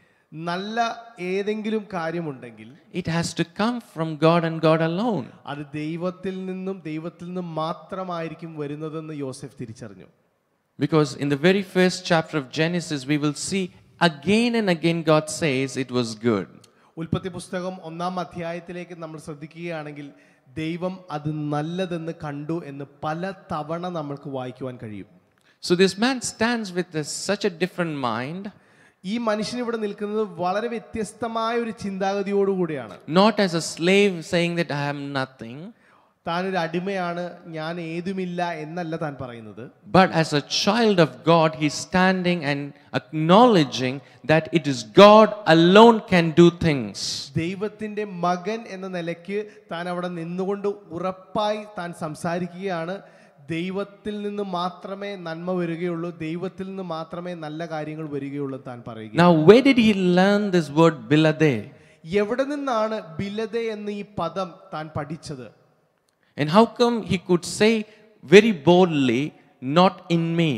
നല്ല ഏതെങ്കിലും കാര്യമുണ്ടെങ്കിൽ
it has to come from God and God alone.
അത് ദൈവത്തിൽ നിന്നും ദൈവത്തിൽ നിന്നും മാത്രമായിരിക്കും വരുന്നതെന്ന് യോസെഫ് തിരിച്ചറിഞ്ഞു
Because in the very first chapter of Genesis, we will see again and again God says it was good.
ഉൽപ്പത്തി പുസ്തകം ഒന്നാം അധ്യായത്തിലേക്ക് നമ്മൾ ശ്രദ്ധിക്കുകയാണെങ്കിൽ ദൈവം അത് നല്ലതെന്ന് കണ്ടു എന്ന് പല തവണ നമ്മൾക്ക് വായിക്കുവാൻ കഴിയും
So this man stands with this, such a different mind,
ഈ മനുഷ്യൻ ഇവിടെ നിൽക്കുന്നത് വളരെ വ്യത്യസ്തമായ ഒരു ചിന്താഗതിയോടുകൂടിയാണ്
not as a slave saying that I am nothing,
താനൊരു അടിമയാണ് ഞാൻ ഏതുമില്ല എന്നല്ല താൻ പറയുന്നത്
but as a child of God, he's standing and acknowledging that it is God alone can do things.
ദൈവത്തിന്റെ മകൻ എന്ന നിലയ്ക്ക് താൻ അവിടെ നിന്നുകൊണ്ട് ഉറപ്പായി താൻ സംസാരിക്കുകയാണ് ദൈവത്തിൽ നിന്ന് മാത്രമേ നന്മ വരികയുള്ളൂ ദൈവത്തിൽ നിന്ന് മാത്രമേ നല്ല കാര്യങ്ങൾ വരികയുള്ളൂ എന്ന് താൻ പറയുക
Now, where did he learn this word bilade?
എവിടെ നിന്നാണ് ബിലത എന്ന ഈ പദം താൻ പഠിച്ചത്
And how come he could say very boldly, not in me?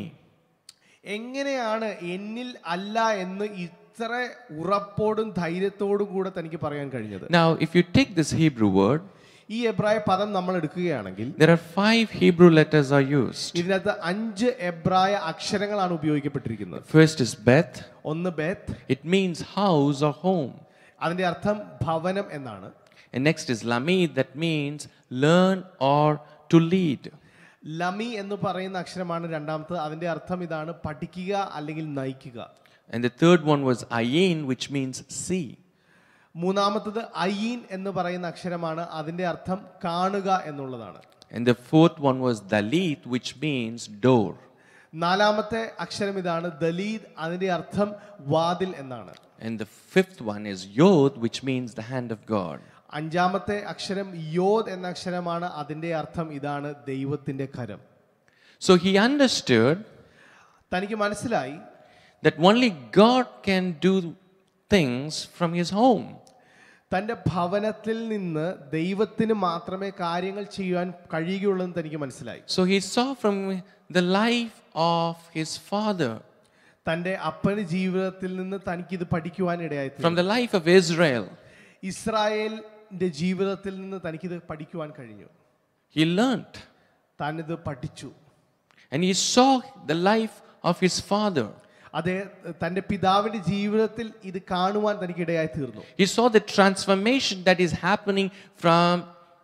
എങ്ങനെയാണ് എന്നിൽ അല്ല എന്ന് ഇത്ര ഉറപ്പോടും ധൈര്യത്തോടും കൂടെ തനിക്ക് പറയാൻ കഴിഞ്ഞത്
Now, if you take this Hebrew word,
ഈ എബ്രായ പദം നമ്മൾ എടുക്കുകയാണെങ്കിൽ
there are five Hebrew letters are used.
ഇതിനകത്ത് അഞ്ച് എബ്രായ അക്ഷരങ്ങളാണ് ഉപയോഗിക്കപ്പെട്ടിരിക്കുന്നത്
First is Beth.
ഒന്ന് Beth
It means house or home.
അതിന്റെ അർത്ഥം ഭവനം എന്നാണ്
And next is lamid, that means learn or to lead.
Lami എന്ന് പറയുന്ന അക്ഷരമാണ് രണ്ടാമത്തത് അതിന്റെ അർത്ഥം ഇതാണ് പഠിക്കുക അല്ലെങ്കിൽ നയിക്കുക
And the third one was ayin, which means see.
മൂന്നാമത്തത് അയീൻ എന്ന് പറയുന്ന അക്ഷരമാണ് അതിന്റെ അർത്ഥം കാണുക എന്നുള്ളതാണ്
And the fourth one was dalit, which means door.
നാലാമത്തെ അക്ഷരം ഇതാണ് ദലീദ് അതിന്റെ അർത്ഥം വാതിൽ എന്നാണ്
And the fifth one is yod, which means the hand of God.
അഞ്ചാമത്തെ അക്ഷരം യോദ് എന്ന അക്ഷരമാണ് അതിന്റെ അർത്ഥം ഇതാണ് ദൈവത്തിന്റെ കരം
So he understood
തനിക്ക് മനസ്സിലായി
that only God can do things from his home.
തന്റെ ഭവനത്തിൽ നിന്ന് ദൈവത്തിന് മാത്രമേ കാര്യങ്ങൾ ചെയ്യുവാൻ കഴിയുകയുള്ളൂ എന്ന് തനിക്ക് മനസ്സിലായി
So he saw from the life of his father,
തന്റെ അപ്പന് ജീവിതത്തിൽ നിന്ന് തനിക്കിത് പഠിക്കുവാൻ ഇടയായി
from the life of Israel.
ഇസ്രായേലിന്റെ ജീവിതത്തിൽ നിന്ന് തനിക്കിത് പഠിക്കുവാൻ കഴിഞ്ഞു
He learned
താൻ ഇത് പഠിച്ചു
and he saw the life of his father.
അതേ തന്റെ പിതാവിന്റെ ജീവിതത്തിൽ ഇത് കാണുവാൻ തനിക്ക് ഇടയായി തീർന്നു
He saw the transformation that is happening from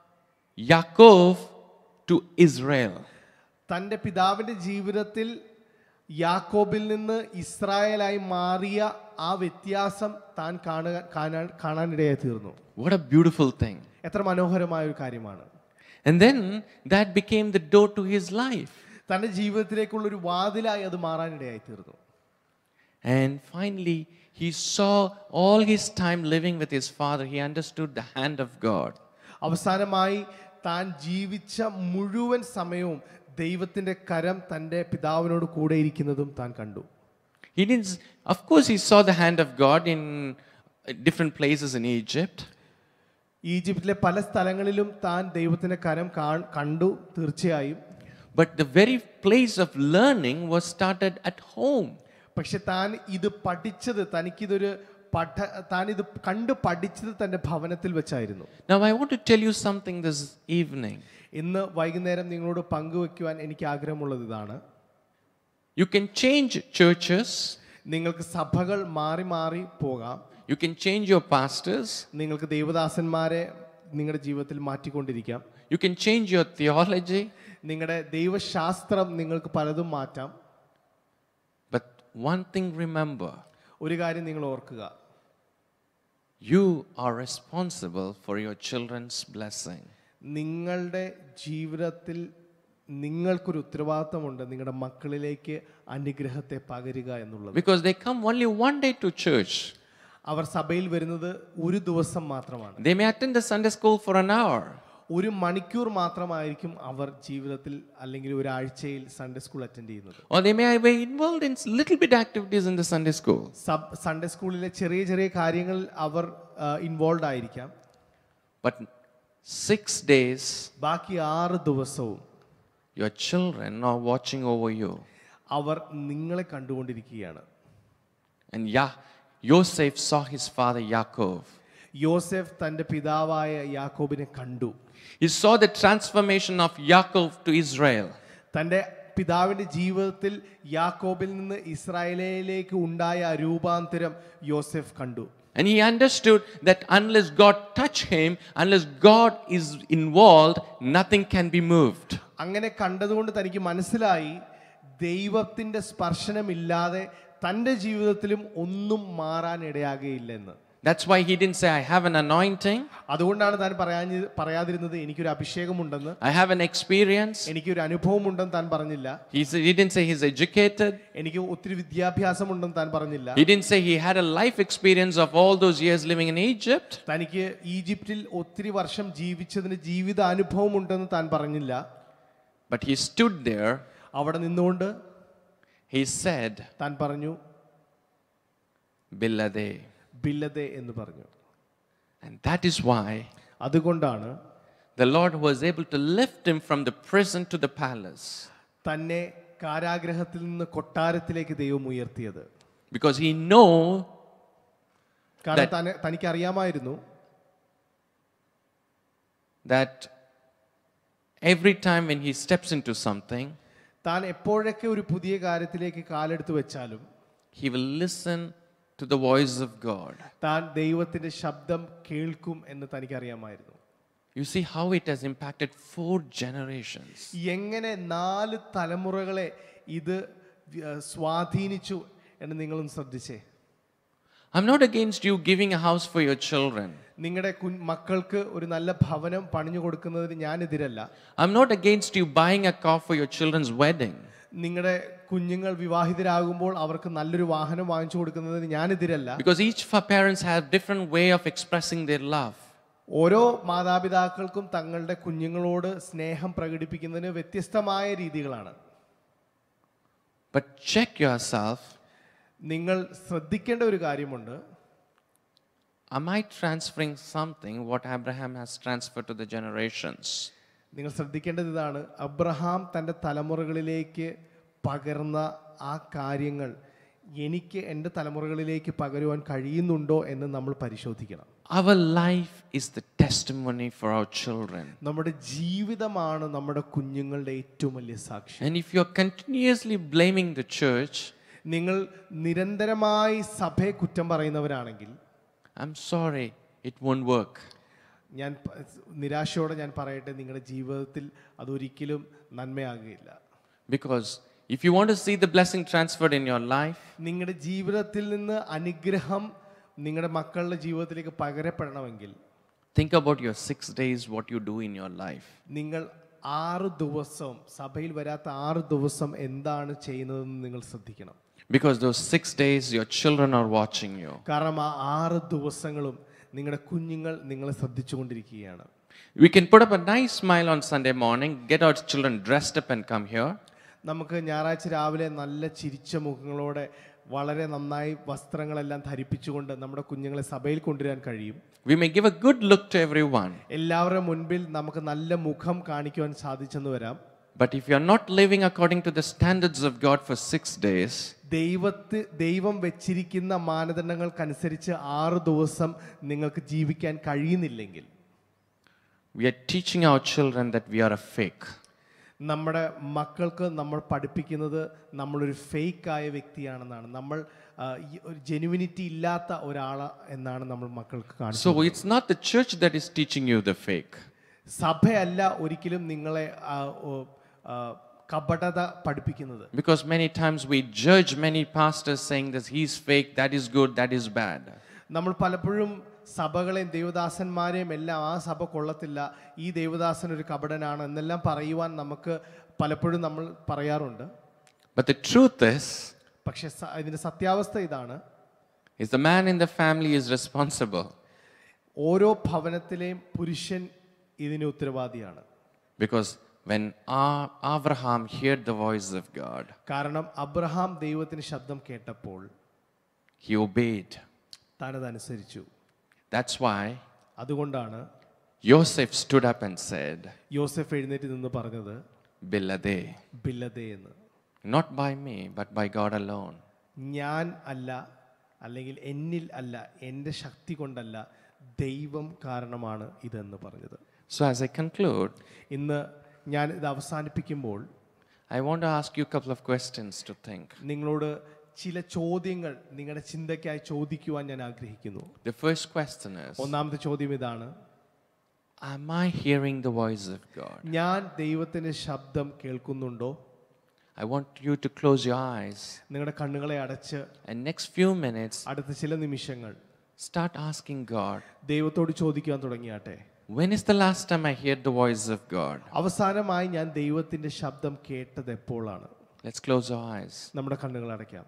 Yaakov to Israel.
തന്റെ പിതാവിന്റെ ജീവിതത്തിൽ യാക്കോബിൽ നിന്ന് ഇസ്രായേലായി മാറിയ ആ വ്യത്യാസം താൻ കാണുക കാണാൻ കാണാനിടയായി തീർന്നു
What a beautiful thing.
എത്ര മനോഹരമായ ഒരു കാര്യമാണ്
And then that became the door to his life.
തന്റെ ജീവിതത്തിലേക്കുള്ള ഒരു വാതിലായി അത് മാറാനിടയായി തീർന്നു
And finally, he saw all his time living with his father, he understood the hand of God.
അവസാനമായി താൻ ജീവിച്ച മുഴുവൻ സമയവും ദൈവത്തിന്റെ കരം തന്റെ പിതാവിനോട് കൂടെ ഇരിക്കുന്നതും താൻ കണ്ടു
He didn't, s- of course, he saw the hand of God in uh, different places in Egypt.
ഈജിപ്തിലെ പല സ്ഥലങ്ങളിലും താൻ ദൈവത്തിന്റെ കരം കാൺ- കണ്ടു തീർച്ചയായും
But the very place of learning was started at home.
പക്ഷെ താൻ ഇത് പഠിച്ചത് തനിക്കിതൊരു പഠ താൻ ഇത് കണ്ടു പഠിച്ചത് തന്റെ ഭവനത്തിൽ വെച്ചായിരുന്നു
Now, I want to tell you something this evening.
ഇന്ന് വൈകുന്നേരം നിങ്ങളോട് പങ്കുവെക്കുവാൻ എനിക്ക് ആഗ്രഹമുള്ളത് ഇതാണ്
You can change churches,
നിങ്ങൾക്ക് സഭകൾ മാറി മാറി പോകാം
you can change your pastors,
നിങ്ങൾക്ക് ദൈവദാസന്മാരെ നിങ്ങളുടെ ജീവിതത്തിൽ മാറ്റിക്കൊണ്ടിരിക്കാം
you can change your theology,
നിങ്ങളുടെ ദൈവശാസ്ത്രം നിങ്ങൾക്ക് പലതും മാറ്റാം
but one thing remember
ഒരു കാര്യം നിങ്ങൾ ഓർക്കുക
you are responsible for your children's blessing.
നിങ്ങളുടെ ജീവിതത്തിൽ നിങ്ങൾക്കൊരു ഉത്തരവാദിത്തമുണ്ട് നിങ്ങളുടെ മക്കളിലേക്ക് അനുഗ്രഹത്തെ പകരുക എന്നുള്ളത്
Because they come only one day to church.
അവർ സഭയിൽ വരുന്നത് ഒരു ദിവസം മാത്രമാണ്
They may attend the Sunday school for an hour,
ഒരു മണിക്കൂർ മാത്രമായിരിക്കും അവർ ജീവിതത്തിൽ അല്ലെങ്കിൽ ഒരാഴ്ചയിൽ സൺഡേ സ്കൂൾ അറ്റൻഡ് ചെയ്യുന്നത്
or they may be involved in little bit activities in the Sunday school.
Sub Sunday സ്കൂളിലെ ചെറിയ ചെറിയ കാര്യങ്ങളിൽ അവർ ഇൻവോൾവ് ആയിരിക്കാം
But six days,
ബാക്കി ആറ് ദിവസവും
your children are watching over you.
അവർ നിങ്ങളെ കണ്ടുകൊണ്ടിരിക്കുകയാണ്
And Yah, Yosef saw his father Yaakov.
യോസെഫ് തന്റെ പിതാവായ യാക്കോബിനെ കണ്ടു
He saw the transformation of Yaakov to Israel.
തന്റെ പിതാവിന്റെ ജീവിതത്തിൽ യാക്കോബിൽ നിന്ന് ഇസ്രായേലിലേക്ക് ഉണ്ടായ ആ രൂപാന്തരം യോസെഫ് കണ്ടു
And he understood that unless God touch him, unless God is involved, nothing can be moved.
അങ്ങനെ കണ്ടതുകൊണ്ട് തനിക്ക് മനസ്സിലായി ദൈവത്തിന്റെ സ്പർശനമില്ലാതെ തന്റെ ജീവിതത്തിലും ഒന്നും മാറാൻ ഇടയാകുകയില്ലെന്ന്
That's why he didn't say, I have an anointing,
അതുകൊണ്ടാണ് താൻ പറയാൻ പറയാതിരുന്നത് എനിക്കൊരു അഭിഷേകമുണ്ടെന്ന്
I have an experience.
എനിക്കൊരു അനുഭവമുണ്ടെന്ന് താൻ പറഞ്ഞില്ല
He, said, he didn't say he's educated.
എനിക്ക് ഒത്തിരി വിദ്യാഭ്യാസമുണ്ടെന്ന് താൻ പറഞ്ഞില്ല
He didn't say he had a life experience of all those years living in Egypt.
തനിക്ക് ഈജിപ്തിൽ ഒത്തിരി വർഷം ജീവിച്ചതിന് ജീവിത അനുഭവമുണ്ടെന്ന് താൻ പറഞ്ഞില്ല
But he stood there,
അവിടെ നിന്നുകൊണ്ട്
he said,
താൻ പറഞ്ഞു
Bilade.
ബില്ലതെ എന്ന് പറഞ്ഞു
And that is why
അതുകൊണ്ടാണ്
the Lord was able to lift him from the prison to the palace.
തന്നെ കാരാഗ്രഹത്തിൽ നിന്ന് കൊട്ടാരത്തിലേക്ക് ദൈവം ഉയർത്തിയത്
Because he know
കാരണം തന്നെ തനിക്ക് അറിയാമായിരുന്നു
that every time when he steps into something,
താൻ എപ്പോഴൊക്കെ ഒരു പുതിയ കാര്യത്തിലേക്ക് കാലെടുത്ത് വെച്ചാലും
he will listen to the voice of God.
താൻ ദൈവത്തിന്റെ ശബ്ദം കേൾക്കും എന്ന് തനിക്കറിയാമായിരുന്നു
You see how it has impacted four generations.
എങ്ങനെ നാല് തലമുറകളെ ഇത് വ്യ- സ്വാധീനിച്ചു എന്ന് നിങ്ങളും ശ്രദ്ധിച്ചേ
I'm not against you giving a house for your children.
നിങ്ങളുടെ കുൻ മക്കൾക്ക് ഒരു നല്ല ഭവനം പണിഞ്ഞു കൊടുക്കുന്നതിന് ഞാൻ എതിരല്ല
I'm not against you buying a car for your children's wedding.
നിങ്ങളുടെ കുഞ്ഞുങ്ങൾ വിവാഹിതരാകുമ്പോൾ അവർക്ക് നല്ലൊരു വാഹനം വാങ്ങിച്ചു കൊടുക്കുന്നതിന് ഞാൻ എതിരല്ല
Because each of our parents have different way of expressing their love.
ഓരോ മാതാപിതാക്കൾക്കും തങ്ങളുടെ കുഞ്ഞുങ്ങളോട് സ്നേഹം പ്രകടിപ്പിക്കുന്നതിന് വ്യത്യസ്തമായ രീതികളാണ്
But check yourself.
നിങ്ങൾ ശ്രദ്ധിക്കേണ്ട ഒരു കാര്യമുണ്ട്
Am I transferring something what Abraham has transferred to the generations?
നിങ്ങൾ ശ്രദ്ധിക്കേണ്ടത് ഇതാണ് അബ്രഹാം തൻ്റെ തലമുറകളിലേക്ക് പകർന്ന ആ കാര്യങ്ങൾ എനിക്ക് എൻ്റെ തലമുറകളിലേക്ക് പകരുവാൻ കഴിയുന്നുണ്ടോ എന്ന് നമ്മൾ പരിശോധിക്കണം
Our life is the testimony for our children.
നമ്മുടെ ജീവിതമാണ് നമ്മുടെ കുഞ്ഞുങ്ങളുടെ ഏറ്റവും വലിയ സാക്ഷി
And if you're continuously blaming the church,
നിങ്ങൾ നിരന്തരമായി സഭയെ കുറ്റം പറയുന്നവരാണെങ്കിൽ
I'm sorry, it won't work.
ഞാൻ പ- നിരാശയോടെ ഞാൻ പറയട്ടെ നിങ്ങളുടെ ജീവിതത്തിൽ അതൊരിക്കലും നന്മയാകുകയില്ല
Because if you want to see the blessing transferred in your life,
നിങ്ങളുടെ ജീവിതത്തിൽ നിന്ന് അനുഗ്രഹം നിങ്ങളുടെ മക്കളുടെ ജീവിതത്തിലേക്ക് പകരപ്പെടണമെങ്കിൽ
think about your six days, what you do in your life.
നിങ്ങൾ ആറ് ദിവസം സഭയിൽ വരാത്ത ആറ് ദിവസം എന്താണ് ചെയ്യുന്നതെന്ന് നിങ്ങൾ ശ്രദ്ധിക്കണം
Because those six days, your children are watching you.
കാരണം ആ ആറ് ദിവസങ്ങളും നിങ്ങളുടെ കുഞ്ഞുങ്ങൾ നിങ്ങളെ ശ്രദ്ധിച്ചുകൊണ്ടിരിക്കുകയാണ്
We can put up a nice smile on Sunday morning, get our children dressed up, and come here.
നമുക്ക് ഞായറാഴ്ച രാവിലെ നല്ല ചിരിച്ച മുഖങ്ങളോടെ വളരെ നന്നായി വസ്ത്രങ്ങളെല്ലാം ധരിപ്പിച്ചുകൊണ്ട് നമ്മുടെ കുഞ്ഞുങ്ങളെ സഭയിൽ കൊണ്ടുവരാൻ കഴിയും
We may give a good look to everyone.
എല്ലാവരുടെ മുൻപിൽ നമുക്ക് നല്ല മുഖം കാണിക്കുവാൻ സാധിച്ചെന്ന് വരാം
But if you're not living according to the standards of God for six days,
ദൈവത്ത് ദൈവം വെച്ചിരിക്കുന്ന മാനദണ്ഡങ്ങൾക്കനുസരിച്ച് ആറ് ദിവസം നിങ്ങൾക്ക് ജീവിക്കാൻ കഴിയുന്നില്ലെങ്കിൽ
we are teaching our children that we are a fake.
നമ്മുടെ മക്കൾക്ക് നമ്മൾ പഠിപ്പിക്കുന്നത് നമ്മളൊരു ഫേക്കായ വ്യക്തിയാണെന്നാണ് നമ്മൾ ആ, ഈ ഒരു ജെനുവിനിറ്റി ഇല്ലാത്ത ഒരാൾ എന്നാണ് നമ്മൾ മക്കൾക്ക് കാണിച്ചത്
So it's not the church that is teaching you the fake.
സഭയല്ല ഒരിക്കലും നിങ്ങളെ ആ, ഓ, ആ, കപടത പഠിപ്പിക്കുന്നത്
Because many times we judge many pastors saying that he's fake, that is good, that is bad.
നമ്മൾ പലപ്പോഴും സഭകളെയും ദൈവദാസന്മാരെയും എല്ലാം ആ സഭ കൊള്ളത്തില്ല ഈ ദൈവദാസൻ ഒരു കപടനാണ് എന്നെല്ലാം പറയുവാൻ നമുക്ക് പലപ്പോഴും നമ്മൾ പറയാറുണ്ട്
But the truth is,
പക്ഷെ സ- ഇതിന്റെ സത്യാവസ്ഥ ഇതാണ്
is the man in the family is responsible.
ഓരോ ഭവനത്തിലെയും പുരുഷൻ ഇതിന് ഉത്തരവാദിയാണ്
Because when A- Abraham heard the voice of God,
കാരണം അബ്രഹാം ദൈവത്തിന് ശബ്ദം കേട്ടപ്പോൾ
he obeyed.
താനതനുസരിച്ചു
That's why
അതുകൊണ്ടാണ്
Joseph stood up and said,
യോസെഫ് എഴുന്നേറ്റ് നിന്ന് പറഞ്ഞത്
Bilade,
ബില്ലതേ എന്ന്
not by me, but by God alone.
ഞാൻ അല്ല അല്ലെങ്കിൽ എന്നിൽ അല്ല എൻ്റെ ശക്തി കൊണ്ടല്ല ദൈവം കാരണമാണ് ഇതെന്ന് പറഞ്ഞത്
So, as I conclude,
ഇന്ന് ഞാൻ ഇത് അവസാനിപ്പിക്കുമ്പോൾ
I want to ask you a couple of questions to think.
നിങ്ങളോട് ചില ചോദ്യങ്ങൾ നിങ്ങളുടെ ചിന്തയ്ക്കായി ചോദിക്കുവാൻ ഞാൻ ആഗ്രഹിക്കുന്നു
The first question is
ഒന്നാമത്തെ ചോദ്യം ഇതാണ്
Am I hearing the voice of God?
ഞാൻ ദൈവത്തിന്റെ ശബ്ദം കേൾക്കുന്നുണ്ടോ
I want you to close your eyes
നിങ്ങളുടെ കണ്ണുകളെ അടച്ച്
and next few minutes
അടുത്ത ചില നിമിഷങ്ങൾ
start asking God,
ദൈവത്തോട് ചോദിക്കാൻ തുടങ്ങിയാട്ടെ
when is the last time I heard the voice of God?
അവസാനമായി ഞാൻ ദൈവത്തിന്റെ ശബ്ദം കേട്ടത് എപ്പോഴാണ്
Let's close our eyes.
നമ്മുടെ കണ്ണുകൾ അടയ്ക്കാം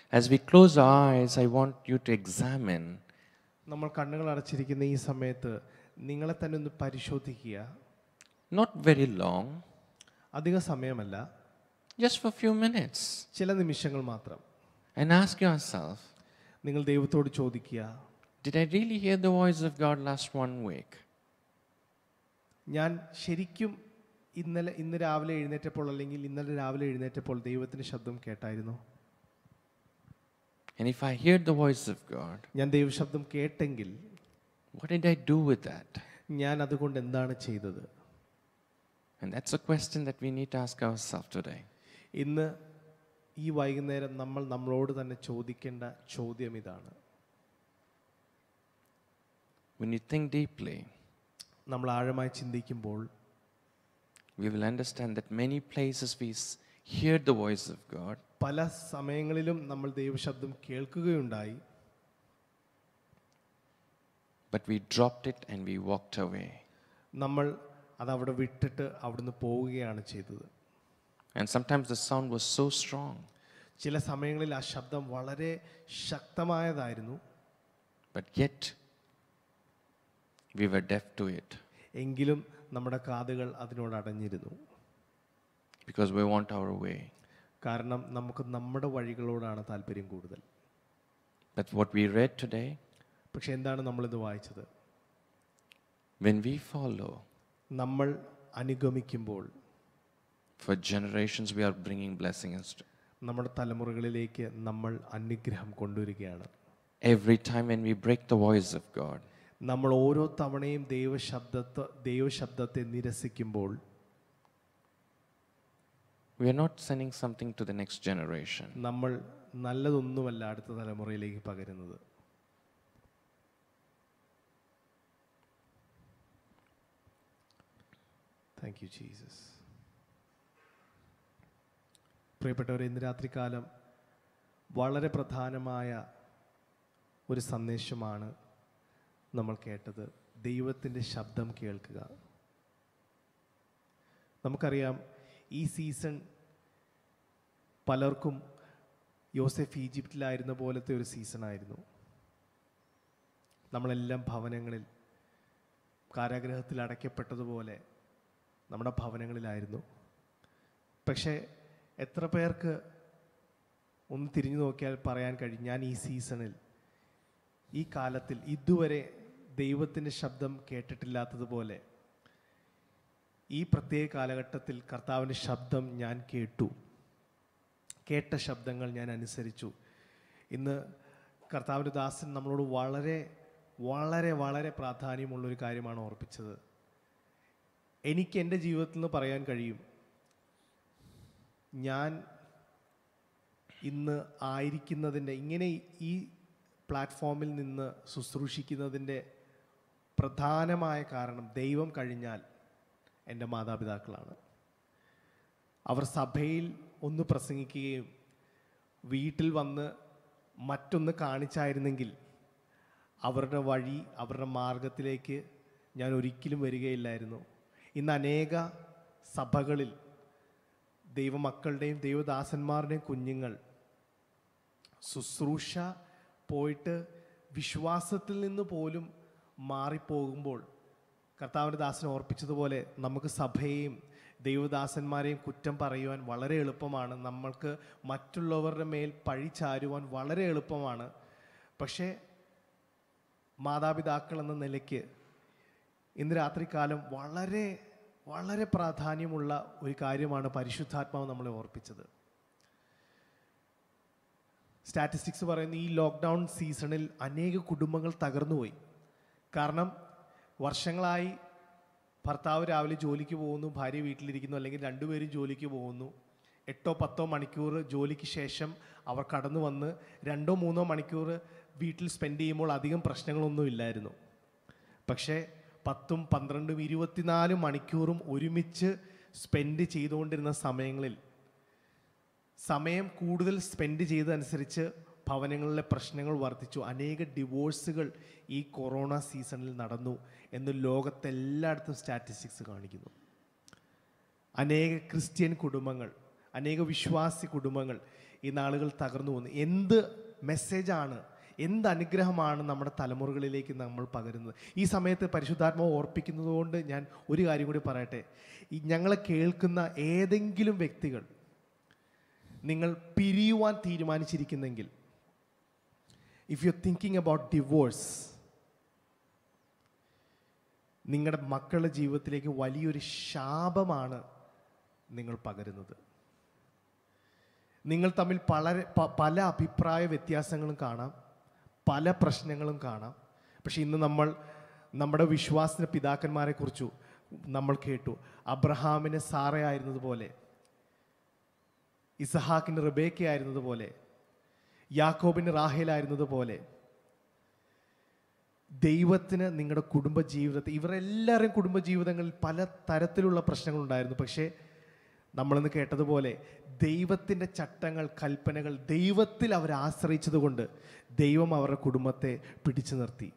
As we close our eyes, I want you to examine
നമ്മൾ കണ്ണുകൾ അടച്ചിരിക്കുന്ന ഈ സമയത്ത് നിങ്ങളെ തന്നെ ഒന്ന് പരിശോധിക്കുക
not very long,
അധിക സമയമല്ല
just for a few minutes,
ചില നിമിഷങ്ങൾ മാത്രം
and ask yourself
നിങ്ങൾ ദൈവത്തോട് ചോദിക്കുക
Did I really hear the voice of God last one week?
ഞാൻ ശരിക്കും ഇന്നലെ ഇന്ന് രാവിലെ എഴുന്നേറ്റപ്പോൾ അല്ലെങ്കിൽ ഇന്നലെ രാവിലെ എഴുന്നേറ്റപ്പോൾ ദൈവത്തിന്റെ ശബ്ദം കേട്ടായിരുന്നു
And if I heard the voice of God,
ഞാൻ ദൈവശബ്ദം കേട്ടെങ്കിൽ
what did I do with that?
ഞാൻ അതുകൊണ്ട് എന്താണ് ചെയ്തത്
And that's a question that we need to ask ourselves today.
ഇന്ന് ഈ വൈകുന്നേരം നമ്മൾ നമ്മളോട് തന്നെ ചോദിക്കേണ്ട ചോദ്യം ഇതാണ്
When you think deeply,
നമ്മൾ ആഴമായി ചിന്തിക്കുമ്പോൾ
we will understand that many places we s- hear the voice of God,
പല സമയങ്ങളിലും നമ്മൾ ദൈവശബ്ദം കേൾക്കുകയുണ്ടായി
but we dropped it and we walked away.
നമ്മൾ അതവിടെ വിട്ടിട്ട് അവിടുന്ന് പോവുകയാണ് ചെയ്തത്
And sometimes the sound was so strong,
ചില സമയങ്ങളിൽ ആ ശബ്ദം വളരെ ശക്തമായതായിരുന്നു
but yet we were deaf to it
എങ്കിലും നമ്മുടെ കാതുകൾ അതിനോട് അടഞ്ഞിരുന്നു
because we want our way.
കാരണം നമുക്ക് നമ്മുടെ വഴികളോടാണ് താല്പര്യം കൂടുതൽ
But what we read today,
പക്ഷെ എന്താണ് നമ്മളിത് വായിച്ചത്
when we follow,
നമ്മൾ അനുഗമിക്കുമ്പോൾ
for generations we are bringing blessings. to-
നമ്മുടെ തലമുറകളിലേക്ക് നമ്മൾ അനുഗ്രഹം കൊണ്ടുവരികയാണ്
Every time when we break the voice of God,
നമ്മൾ ഓരോ തവണയും ദൈവശബ്ദത്തെ ദൈവശബ്ദത്തെ നിരസിക്കുമ്പോൾ
we are not sending something to the next generation.
നമ്മൾ നല്ലതൊന്നുമല്ല അടുത്ത തലമുറയിലേക്ക് പകരുന്നത് താങ്ക് യു ജീസസ് പ്രിയപ്പെട്ടവരെ ഇന്ന് രാത്രികാലം വളരെ പ്രധാനമായ ഒരു സന്ദേശമാണ് നമ്മൾ കേട്ടത് ദൈവത്തിൻ്റെ ശബ്ദം കേൾക്കുക നമുക്കറിയാം ഈ സീസൺ പലർക്കും യോസെഫ് ഈജിപ്തിലായിരുന്ന പോലത്തെ ഒരു സീസണായിരുന്നു നമ്മളെല്ലാം ഭവനങ്ങളിൽ കാരാഗ്രഹത്തിൽ അടയ്ക്കപ്പെട്ടതുപോലെ നമ്മുടെ ഭവനങ്ങളിലായിരുന്നു പക്ഷേ എത്ര പേർക്ക് ഒന്ന് തിരിഞ്ഞു നോക്കിയാൽ പറയാൻ കഴിയും ഞാൻ ഈ സീസണിൽ ഈ കാലത്തിൽ ഇതുവരെ ദൈവത്തിൻ്റെ ശബ്ദം കേട്ടിട്ടില്ലാത്തതുപോലെ ഈ പ്രത്യേക കാലഘട്ടത്തിൽ കർത്താവിൻ്റെ ശബ്ദം ഞാൻ കേട്ടു കേട്ട ശബ്ദങ്ങൾ ഞാൻ അനുസരിച്ചു ഇന്ന് കർത്താവിൻ്റെ ദാസൻ നമ്മളോട് വളരെ വളരെ വളരെ പ്രാധാന്യമുള്ളൊരു കാര്യമാണ് ഓർപ്പിച്ചത് എനിക്ക് എൻ്റെ ജീവിതത്തിൽ നിന്ന് പറയാൻ കഴിയും ഞാൻ ഇന്ന് ആയിരിക്കുന്നതിൻ്റെ ഇങ്ങനെ ഈ പ്ലാറ്റ്ഫോമിൽ നിന്ന് ശുശ്രൂഷിക്കുന്നതിൻ്റെ പ്രധാനമായ കാരണം ദൈവം കഴിഞ്ഞാൽ എൻ്റെ മാതാപിതാക്കളാണ് അവർ സഭയിൽ ഒന്ന് പ്രസംഗിക്കുകയും വീട്ടിൽ വന്ന് മറ്റൊന്ന് കാണിച്ചായിരുന്നെങ്കിൽ അവരുടെ വഴി അവരുടെ മാർഗത്തിലേക്ക് ഞാൻ ഒരിക്കലും വരികയില്ലായിരുന്നു ഇന്ന് അനേക സഭകളിൽ ദൈവമക്കളുടെയും ദൈവദാസന്മാരുടെയും കുഞ്ഞുങ്ങൾ ശുശ്രൂഷ പോയിട്ട് വിശ്വാസത്തിൽ നിന്ന് പോലും മാറിപ്പോകുമ്പോൾ കർത്താവിൻ്റെ ദാസൻ ഓർപ്പിച്ചതുപോലെ നമുക്ക് സഭയെയും ദൈവദാസന്മാരെയും കുറ്റം പറയുവാൻ വളരെ എളുപ്പമാണ് നമ്മൾക്ക് മറ്റുള്ളവരുടെ മേൽ പഴി ചാരുവാൻ വളരെ എളുപ്പമാണ് പക്ഷേ മാതാപിതാക്കൾ എന്ന നിലയ്ക്ക് ഇന്ന് രാത്രികാലം വളരെ വളരെ പ്രാധാന്യമുള്ള ഒരു കാര്യമാണ് പരിശുദ്ധാത്മാവ് നമ്മളെ ഓർപ്പിച്ചത് സ്റ്റാറ്റിസ്റ്റിക്സ് പറയുന്ന ഈ ലോക്ക്ഡൗൺ സീസണിൽ അനേക കുടുംബങ്ങൾ തകർന്നുപോയി കാരണം വർഷങ്ങളായി ഭർത്താവ് രാവിലെ ജോലിക്ക് പോകുന്നു ഭാര്യ വീട്ടിലിരിക്കുന്നു അല്ലെങ്കിൽ രണ്ടുപേരും ജോലിക്ക് പോകുന്നു എട്ടോ പത്തോ മണിക്കൂർ ജോലിക്ക് ശേഷം അവർ കടന്നു വന്ന് രണ്ടോ മൂന്നോ മണിക്കൂർ വീട്ടിൽ സ്പെൻഡ് ചെയ്യുമ്പോൾ അധികം പ്രശ്നങ്ങളൊന്നും ഇല്ലായിരുന്നു പക്ഷേ പത്തും പന്ത്രണ്ടും ഇരുപത്തിനാല് മണിക്കൂറും ഒരുമിച്ച് സ്പെൻഡ് ചെയ്തുകൊണ്ടിരുന്ന സമയങ്ങളിൽ സമയം കൂടുതൽ സ്പെൻഡ് ചെയ്തതനുസരിച്ച് ഭവനങ്ങളിലെ പ്രശ്നങ്ങൾ വർദ്ധിച്ചു അനേക ഡിവോഴ്സുകൾ ഈ കൊറോണ സീസണിൽ നടന്നു എന്ന് ലോകത്തെല്ലായിടത്തും സ്റ്റാറ്റിസ്റ്റിക്സ് കാണിക്കുന്നു അനേക ക്രിസ്ത്യൻ കുടുംബങ്ങൾ അനേക വിശ്വാസി കുടുംബങ്ങൾ ഈ നാളുകൾ തകർന്നു പോകുന്നത് എന്ത് മെസ്സേജാണ് എന്ത് അനുഗ്രഹമാണ് നമ്മുടെ തലമുറകളിലേക്ക് നമ്മൾ പകരുന്നത് ഈ സമയത്ത് പരിശുദ്ധാത്മാവ് ഓർപ്പിക്കുന്നത് കൊണ്ട് ഞാൻ ഒരു കാര്യം കൂടി പറയട്ടെ ഈ ഞങ്ങളെ കേൾക്കുന്ന ഏതെങ്കിലും വ്യക്തികൾ നിങ്ങൾ പിരിയുവാൻ തീരുമാനിച്ചിരിക്കുന്നെങ്കിൽ if you thinking about divorce നിങ്ങളുടെ മക്കളുടെ ജീവിതത്തിലേക്ക് വലിയൊരു ശാപമാണ് നിങ്ങൾ പകരുന്നത് നിങ്ങൾ തമ്മിൽ പല പ- പല അഭിപ്രായ വ്യത്യാസങ്ങളും കാണാം പല പ്രശ്നങ്ങളും കാണാം പക്ഷെ ഇന്ന് നമ്മൾ നമ്മുടെ വിശ്വാസന പിതാക്കന്മാരെ കുറിച്ചു നമ്മൾ കേട്ടു അബ്രഹാമിന് സാറയായിരുന്നതുപോലെ ഇസഹാക്കിന് റിബേക്ക ആയിരുന്നതുപോലെ യാക്കോബിന് റാഹേലായിരുന്നതുപോലെ ദൈവത്തിന് നിങ്ങളുടെ കുടുംബ ജീവിതത്തിൽ ഇവരെല്ലാവരും കുടുംബ ജീവിതങ്ങളിൽ പല തരത്തിലുള്ള പ്രശ്നങ്ങളുണ്ടായിരുന്നു പക്ഷേ നമ്മളിന്ന് കേട്ടതുപോലെ ദൈവത്തിൻ്റെ ചട്ടങ്ങൾ കൽപ്പനകൾ ദൈവത്തിൽ അവർ ആശ്രയിച്ചതുകൊണ്ട് ദൈവം അവരുടെ കുടുംബത്തെ പിടിച്ചു നിർത്തി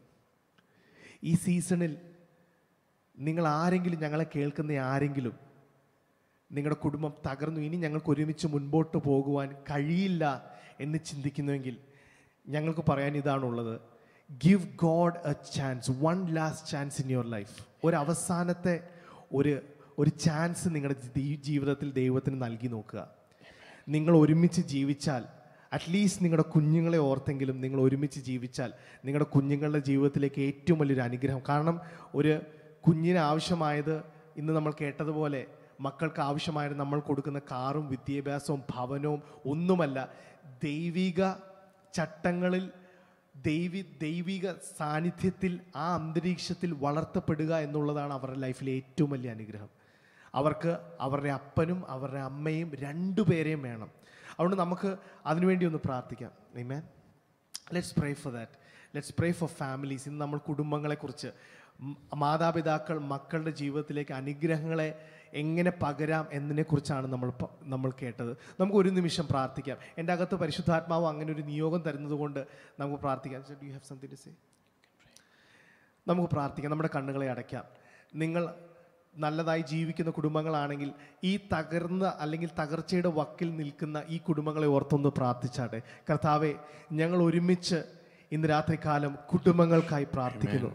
ഈ സീസണിൽ നിങ്ങൾ ആരെങ്കിലും ഞങ്ങളെ കേൾക്കുന്ന ആരെങ്കിലും നിങ്ങളുടെ കുടുംബം തകർന്നു ഇനി ഞങ്ങൾക്ക് ഒരുമിച്ച് മുൻപോട്ട് പോകുവാൻ കഴിയില്ല എന്ന് ചിന്തിക്കുന്നുവെങ്കിൽ ഞങ്ങൾക്ക് പറയാൻ ഇതാണുള്ളത് give God a chance one last chance in your life ഒരു അവസാനത്തെ ഒരു ഒരു ചാൻസ് നിങ്ങളുടെ ജീ- ജീവിതത്തിൽ ദൈവത്തിന് നൽകി നോക്കുക നിങ്ങൾ ഒരുമിച്ച് ജീവിച്ചാൽ അറ്റ്ലീസ്റ്റ് നിങ്ങളുടെ കുഞ്ഞുങ്ങളെ ഓർത്തെങ്കിലും നിങ്ങൾ ഒരുമിച്ച് ജീവിച്ചാൽ നിങ്ങളുടെ കുഞ്ഞുങ്ങളുടെ ജീവിതത്തിലേക്ക് ഏറ്റവും വലിയൊരു അനുഗ്രഹം കാരണം ഒരു കുഞ്ഞിന് ആവശ്യമായത് ഇന്ന് നമ്മൾ കേട്ടതുപോലെ മക്കൾക്ക് ആവശ്യമായത് നമ്മൾ കൊടുക്കുന്ന കാറും വിദ്യാഭ്യാസവും ഭവനവും ഒന്നുമല്ല ദൈവിക ചട്ടങ്ങളിൽ ദൈവി ദൈവിക സാന്നിധ്യത്തിൽ ആ അന്തരീക്ഷത്തിൽ വളർത്തപ്പെടുക എന്നുള്ളതാണ് അവരുടെ ലൈഫിലെ ഏറ്റവും വലിയ അനുഗ്രഹം അവർക്ക് അവരുടെ അപ്പനും അവരുടെ അമ്മയും രണ്ടുപേരെയും വേണം അതുകൊണ്ട് നമുക്ക് അതിനുവേണ്ടി ഒന്ന് പ്രാർത്ഥിക്കാം Amen. Let's pray for that let's pray for families ഇന്ന് നമ്മൾ കുടുംബങ്ങളെക്കുറിച്ച് മ- മാതാപിതാക്കൾ മക്കളുടെ ജീവിതത്തിലേക്ക് അനുഗ്രഹങ്ങളെ എങ്ങനെ പകരാം എന്നതിനെക്കുറിച്ചാണ് നമ്മൾ പ- നമ്മൾ കേട്ടത് നമുക്ക് ഒരു നിമിഷം പ്രാർത്ഥിക്കാം എൻ്റെ അകത്ത് പരിശുദ്ധാത്മാവ് അങ്ങനെ ഒരു നിയോഗം തരുന്നത് കൊണ്ട് നമുക്ക് പ്രാർത്ഥിക്കാം do you have something to say നമുക്ക് പ്രാർത്ഥിക്കാം നമ്മുടെ കണ്ണുകളെ അടയ്ക്കാം നിങ്ങൾ നല്ലതായി ജീവിക്കുന്ന കുടുംബങ്ങളാണെങ്കിൽ ഈ തകർന്ന അല്ലെങ്കിൽ തകർച്ചയുടെ വക്കിൽ നിൽക്കുന്ന ഈ കുടുംബങ്ങളെ ഓർത്തൊന്ന് പ്രാർത്ഥിച്ചാട്ടെ കർത്താവെ ഞങ്ങൾ ഒരുമിച്ച് ഇന്ന് രാത്രികാലം കുടുംബങ്ങൾക്കായി പ്രാർത്ഥിക്കുന്നു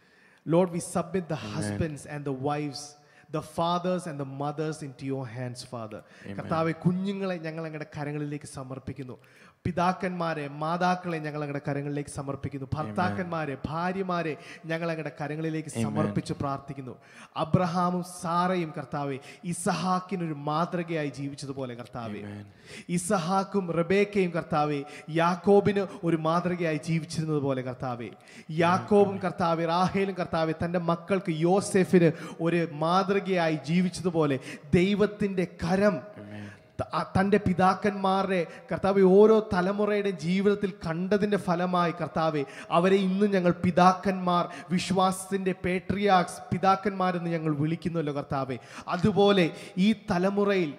Lord we submit the husbands and the wifes the fathers and the mothers into your hands father കർത്താവെ കുഞ്ഞുങ്ങളെ ഞങ്ങൾ ഞങ്ങളുടെ കരങ്ങളിലേക്ക് സമർപ്പിക്കുന്നു പിതാക്കന്മാരെ മാതാക്കളെ ഞങ്ങൾ ഞങ്ങളുടെ കരങ്ങളിലേക്ക് സമർപ്പിക്കുന്നു ഭർത്താക്കന്മാരെ ഭാര്യമാരെ ഞങ്ങൾ ഞങ്ങളുടെ കരങ്ങളിലേക്ക് സമർപ്പിച്ച് പ്രാർത്ഥിക്കുന്നു അബ്രഹാമും സാറയും കർത്താവെ ഇസഹാക്കിനൊരു മാതൃകയായി ജീവിച്ചതുപോലെ കർത്താവെ ഇസഹാക്കും റബേക്കയും കർത്താവെ യാക്കോബിന് ഒരു മാതൃകയായി ജീവിച്ചിരുന്നത് പോലെ കർത്താവെ യാക്കോബും കർത്താവെ റാഹേലും കർത്താവെ തൻ്റെ മക്കൾക്ക് യോസെഫിന് ഒരു മാതൃകയായി ജീവിച്ചതുപോലെ ദൈവത്തിൻ്റെ കരം ത- ആ തൻ്റെ പിതാക്കന്മാരുടെ കർത്താവ് ഓരോ തലമുറയുടെയും ജീവിതത്തിൽ കണ്ടതിൻ്റെ ഫലമായി കർത്താവെ അവരെ ഇന്ന് ഞങ്ങൾ പിതാക്കന്മാർ വിശ്വാസത്തിൻ്റെ പേട്രിയാക്സ് പിതാക്കന്മാരെന്ന് ഞങ്ങൾ വിളിക്കുന്നുവല്ലോ കർത്താവെ അതുപോലെ ഈ തലമുറയിൽ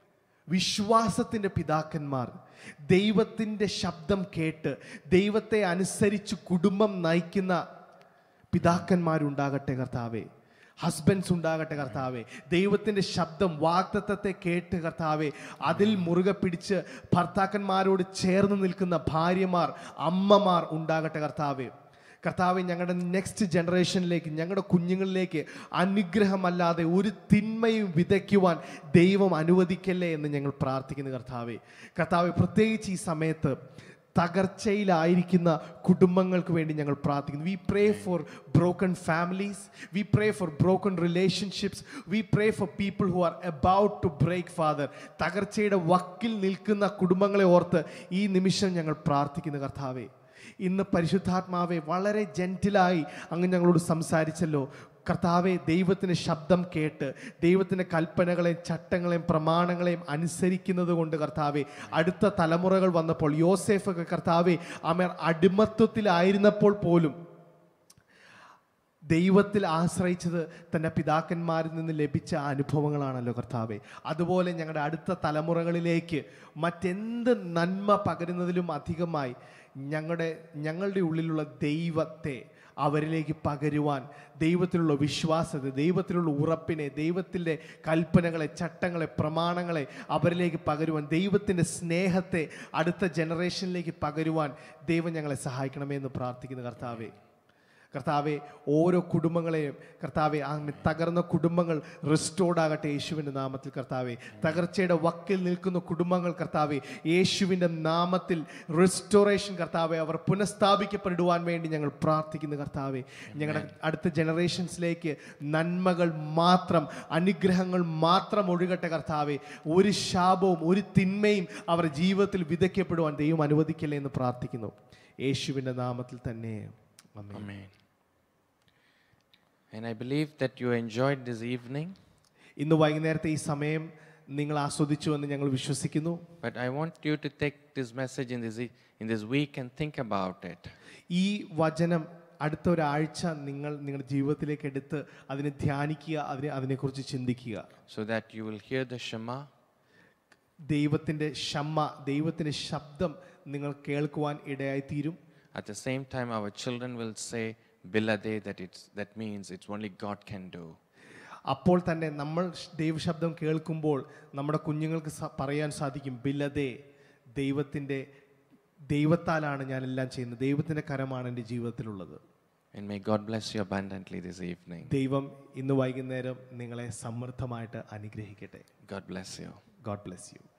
വിശ്വാസത്തിൻ്റെ പിതാക്കന്മാർ ദൈവത്തിൻ്റെ ശബ്ദം കേട്ട് ദൈവത്തെ അനുസരിച്ച് കുടുംബം നയിക്കുന്ന പിതാക്കന്മാരുണ്ടാകട്ടെ കർത്താവേ ഹസ്ബൻഡ്സ് ഉണ്ടാകട്ടെ കർത്താവെ ദൈവത്തിൻ്റെ ശബ്ദം വാക്തത്വത്തെ കേട്ട് കർത്താവെ അതിൽ മുറുകെ പിടിച്ച് ഭർത്താക്കന്മാരോട് ചേർന്ന് നിൽക്കുന്ന ഭാര്യമാർ അമ്മമാർ ഉണ്ടാകട്ടെ കർത്താവെ കർത്താവെ ഞങ്ങളുടെ നെക്സ്റ്റ് ജനറേഷനിലേക്ക് ഞങ്ങളുടെ കുഞ്ഞുങ്ങളിലേക്ക് അനുഗ്രഹമല്ലാതെ ഒരു തിന്മയും വിതയ്ക്കുവാൻ ദൈവം അനുവദിക്കല്ലേ എന്ന് ഞങ്ങൾ പ്രാർത്ഥിക്കുന്നു കർത്താവെ കർത്താവെ പ്രത്യേകിച്ച് ഈ സമയത്ത് തകർച്ചയിലായിരിക്കുന്ന കുടുംബങ്ങൾക്ക് വേണ്ടി ഞങ്ങൾ പ്രാർത്ഥിക്കുന്നു we pray for broken families we pray for broken relationships we pray for people who are about to break father തകർച്ചയുടെ വക്കിൽ നിൽക്കുന്ന കുടുംബങ്ങളെ ഓർത്ത് ഈ നിമിഷം ഞങ്ങൾ പ്രാർത്ഥിക്കുന്നു കർത്താവേ ഇന്ന് പരിശുദ്ധാത്മാവെ വളരെ ജെന്റിലായി അങ്ങ് ഞങ്ങളോട് സംസാരിച്ചല്ലോ കർത്താവെ ദൈവത്തിന് ശബ്ദം കേട്ട് ദൈവത്തിൻ്റെ കൽപ്പനകളെയും ചട്ടങ്ങളെയും പ്രമാണങ്ങളെയും അനുസരിക്കുന്നത് കൊണ്ട് കർത്താവെ അടുത്ത തലമുറകൾ വന്നപ്പോൾ യോസേഫൊക്കെ കർത്താവെ അമർ അടിമത്വത്തിലായിരുന്നപ്പോൾ പോലും ദൈവത്തിൽ ആശ്രയിച്ചത് തൻ്റെ പിതാക്കന്മാരിൽ നിന്ന് ലഭിച്ച അനുഭവങ്ങളാണല്ലോ കർത്താവെ അതുപോലെ ഞങ്ങളുടെ അടുത്ത തലമുറകളിലേക്ക് മറ്റെന്ത് നന്മ പകരുന്നതിലും അധികമായി ഞങ്ങളുടെ ഞങ്ങളുടെ ഉള്ളിലുള്ള ദൈവത്തെ അവരിലേക്ക് പകരുവാൻ ദൈവത്തിലുള്ള വിശ്വാസത്തെ ദൈവത്തിലുള്ള ഉറപ്പിനെ ദൈവത്തിൻ്റെ കൽപ്പനകളെ ചട്ടങ്ങളെ പ്രമാണങ്ങളെ അവരിലേക്ക് പകരുവാൻ ദൈവത്തിൻ്റെ സ്നേഹത്തെ അടുത്ത ജനറേഷനിലേക്ക് പകരുവാൻ ദൈവം ഞങ്ങളെ സഹായിക്കണമേ എന്ന് പ്രാർത്ഥിക്കുന്നു കർത്താവേ കർത്താവെ ഓരോ കുടുംബങ്ങളെയും കർത്താവെ അങ്ങനെ തകർന്ന കുടുംബങ്ങൾ റിസ്റ്റോർഡ് ആകട്ടെ യേശുവിൻ്റെ നാമത്തിൽ കർത്താവെ തകർച്ചയുടെ വക്കിൽ നിൽക്കുന്ന കുടുംബങ്ങൾ കർത്താവെ യേശുവിൻ്റെ നാമത്തിൽ റിസ്റ്റോറേഷൻ കർത്താവെ അവർ പുനഃസ്ഥാപിക്കപ്പെടുവാൻ വേണ്ടി ഞങ്ങൾ പ്രാർത്ഥിക്കുന്നു കർത്താവെ ഞങ്ങളുടെ അടുത്ത ജനറേഷൻസിലേക്ക് നന്മകൾ മാത്രം അനുഗ്രഹങ്ങൾ മാത്രം ഒഴുകട്ടെ കർത്താവെ ഒരു ശാപവും ഒരു തിന്മയും അവർ ജീവിതത്തിൽ വിതയ്ക്കപ്പെടുവാൻ ദൈവം അനുവദിക്കല്ലേ എന്ന് പ്രാർത്ഥിക്കുന്നു യേശുവിൻ്റെ നാമത്തിൽ തന്നെ ആമേൻ
Amen. And I believe that you enjoyed this evening,
ഇന്ന് വൈകുന്നേരത്തെ ഈ സമയം നിങ്ങൾ ആസ്വദിച്ചു എന്ന് ഞങ്ങൾ വിശ്വസിക്കുന്നു
but I want you to take this message in this, e- in this week and think about it.
ഈ വചനം അടുത്ത ഒരാഴ്ച നിങ്ങൾ നിങ്ങളുടെ ജീവിതത്തിലേക്ക് എടുത്ത് അതിനെ ധ്യാനിക്കുക അതിനെ അതിനെക്കുറിച്ച് ചിന്തിക്കുക
so that you will hear the Shema
ദൈവത്തിൻ്റെ ക്ഷമ ദൈവത്തിൻ്റെ ശബ്ദം നിങ്ങൾ കേൾക്കുവാൻ ഇടയായിത്തീരും
At the same time, our children will say, Bilade, that, it's, that means it's only God can do.
അപ്പോൾ തന്നെ നമ്മൾ ദൈവശബ്ദം കേൾക്കുമ്പോൾ നമ്മുടെ കുഞ്ഞുങ്ങൾക്ക് സ- പറയാൻ സാധിക്കും ബിലതേ ദൈവത്തിൻ്റെ ദൈവത്താലാണ് ഞാനെല്ലാം ചെയ്യുന്നത് ദൈവത്തിൻ്റെ കരമാണ് എൻ്റെ ജീവിതത്തിലുള്ളത്
And may God bless you abundantly this evening.
ദൈവം ഇന്ന് വൈകുന്നേരം നിങ്ങളെ സമൃദ്ധമായിട്ട് അനുഗ്രഹിക്കട്ടെ
God bless you.
God bless U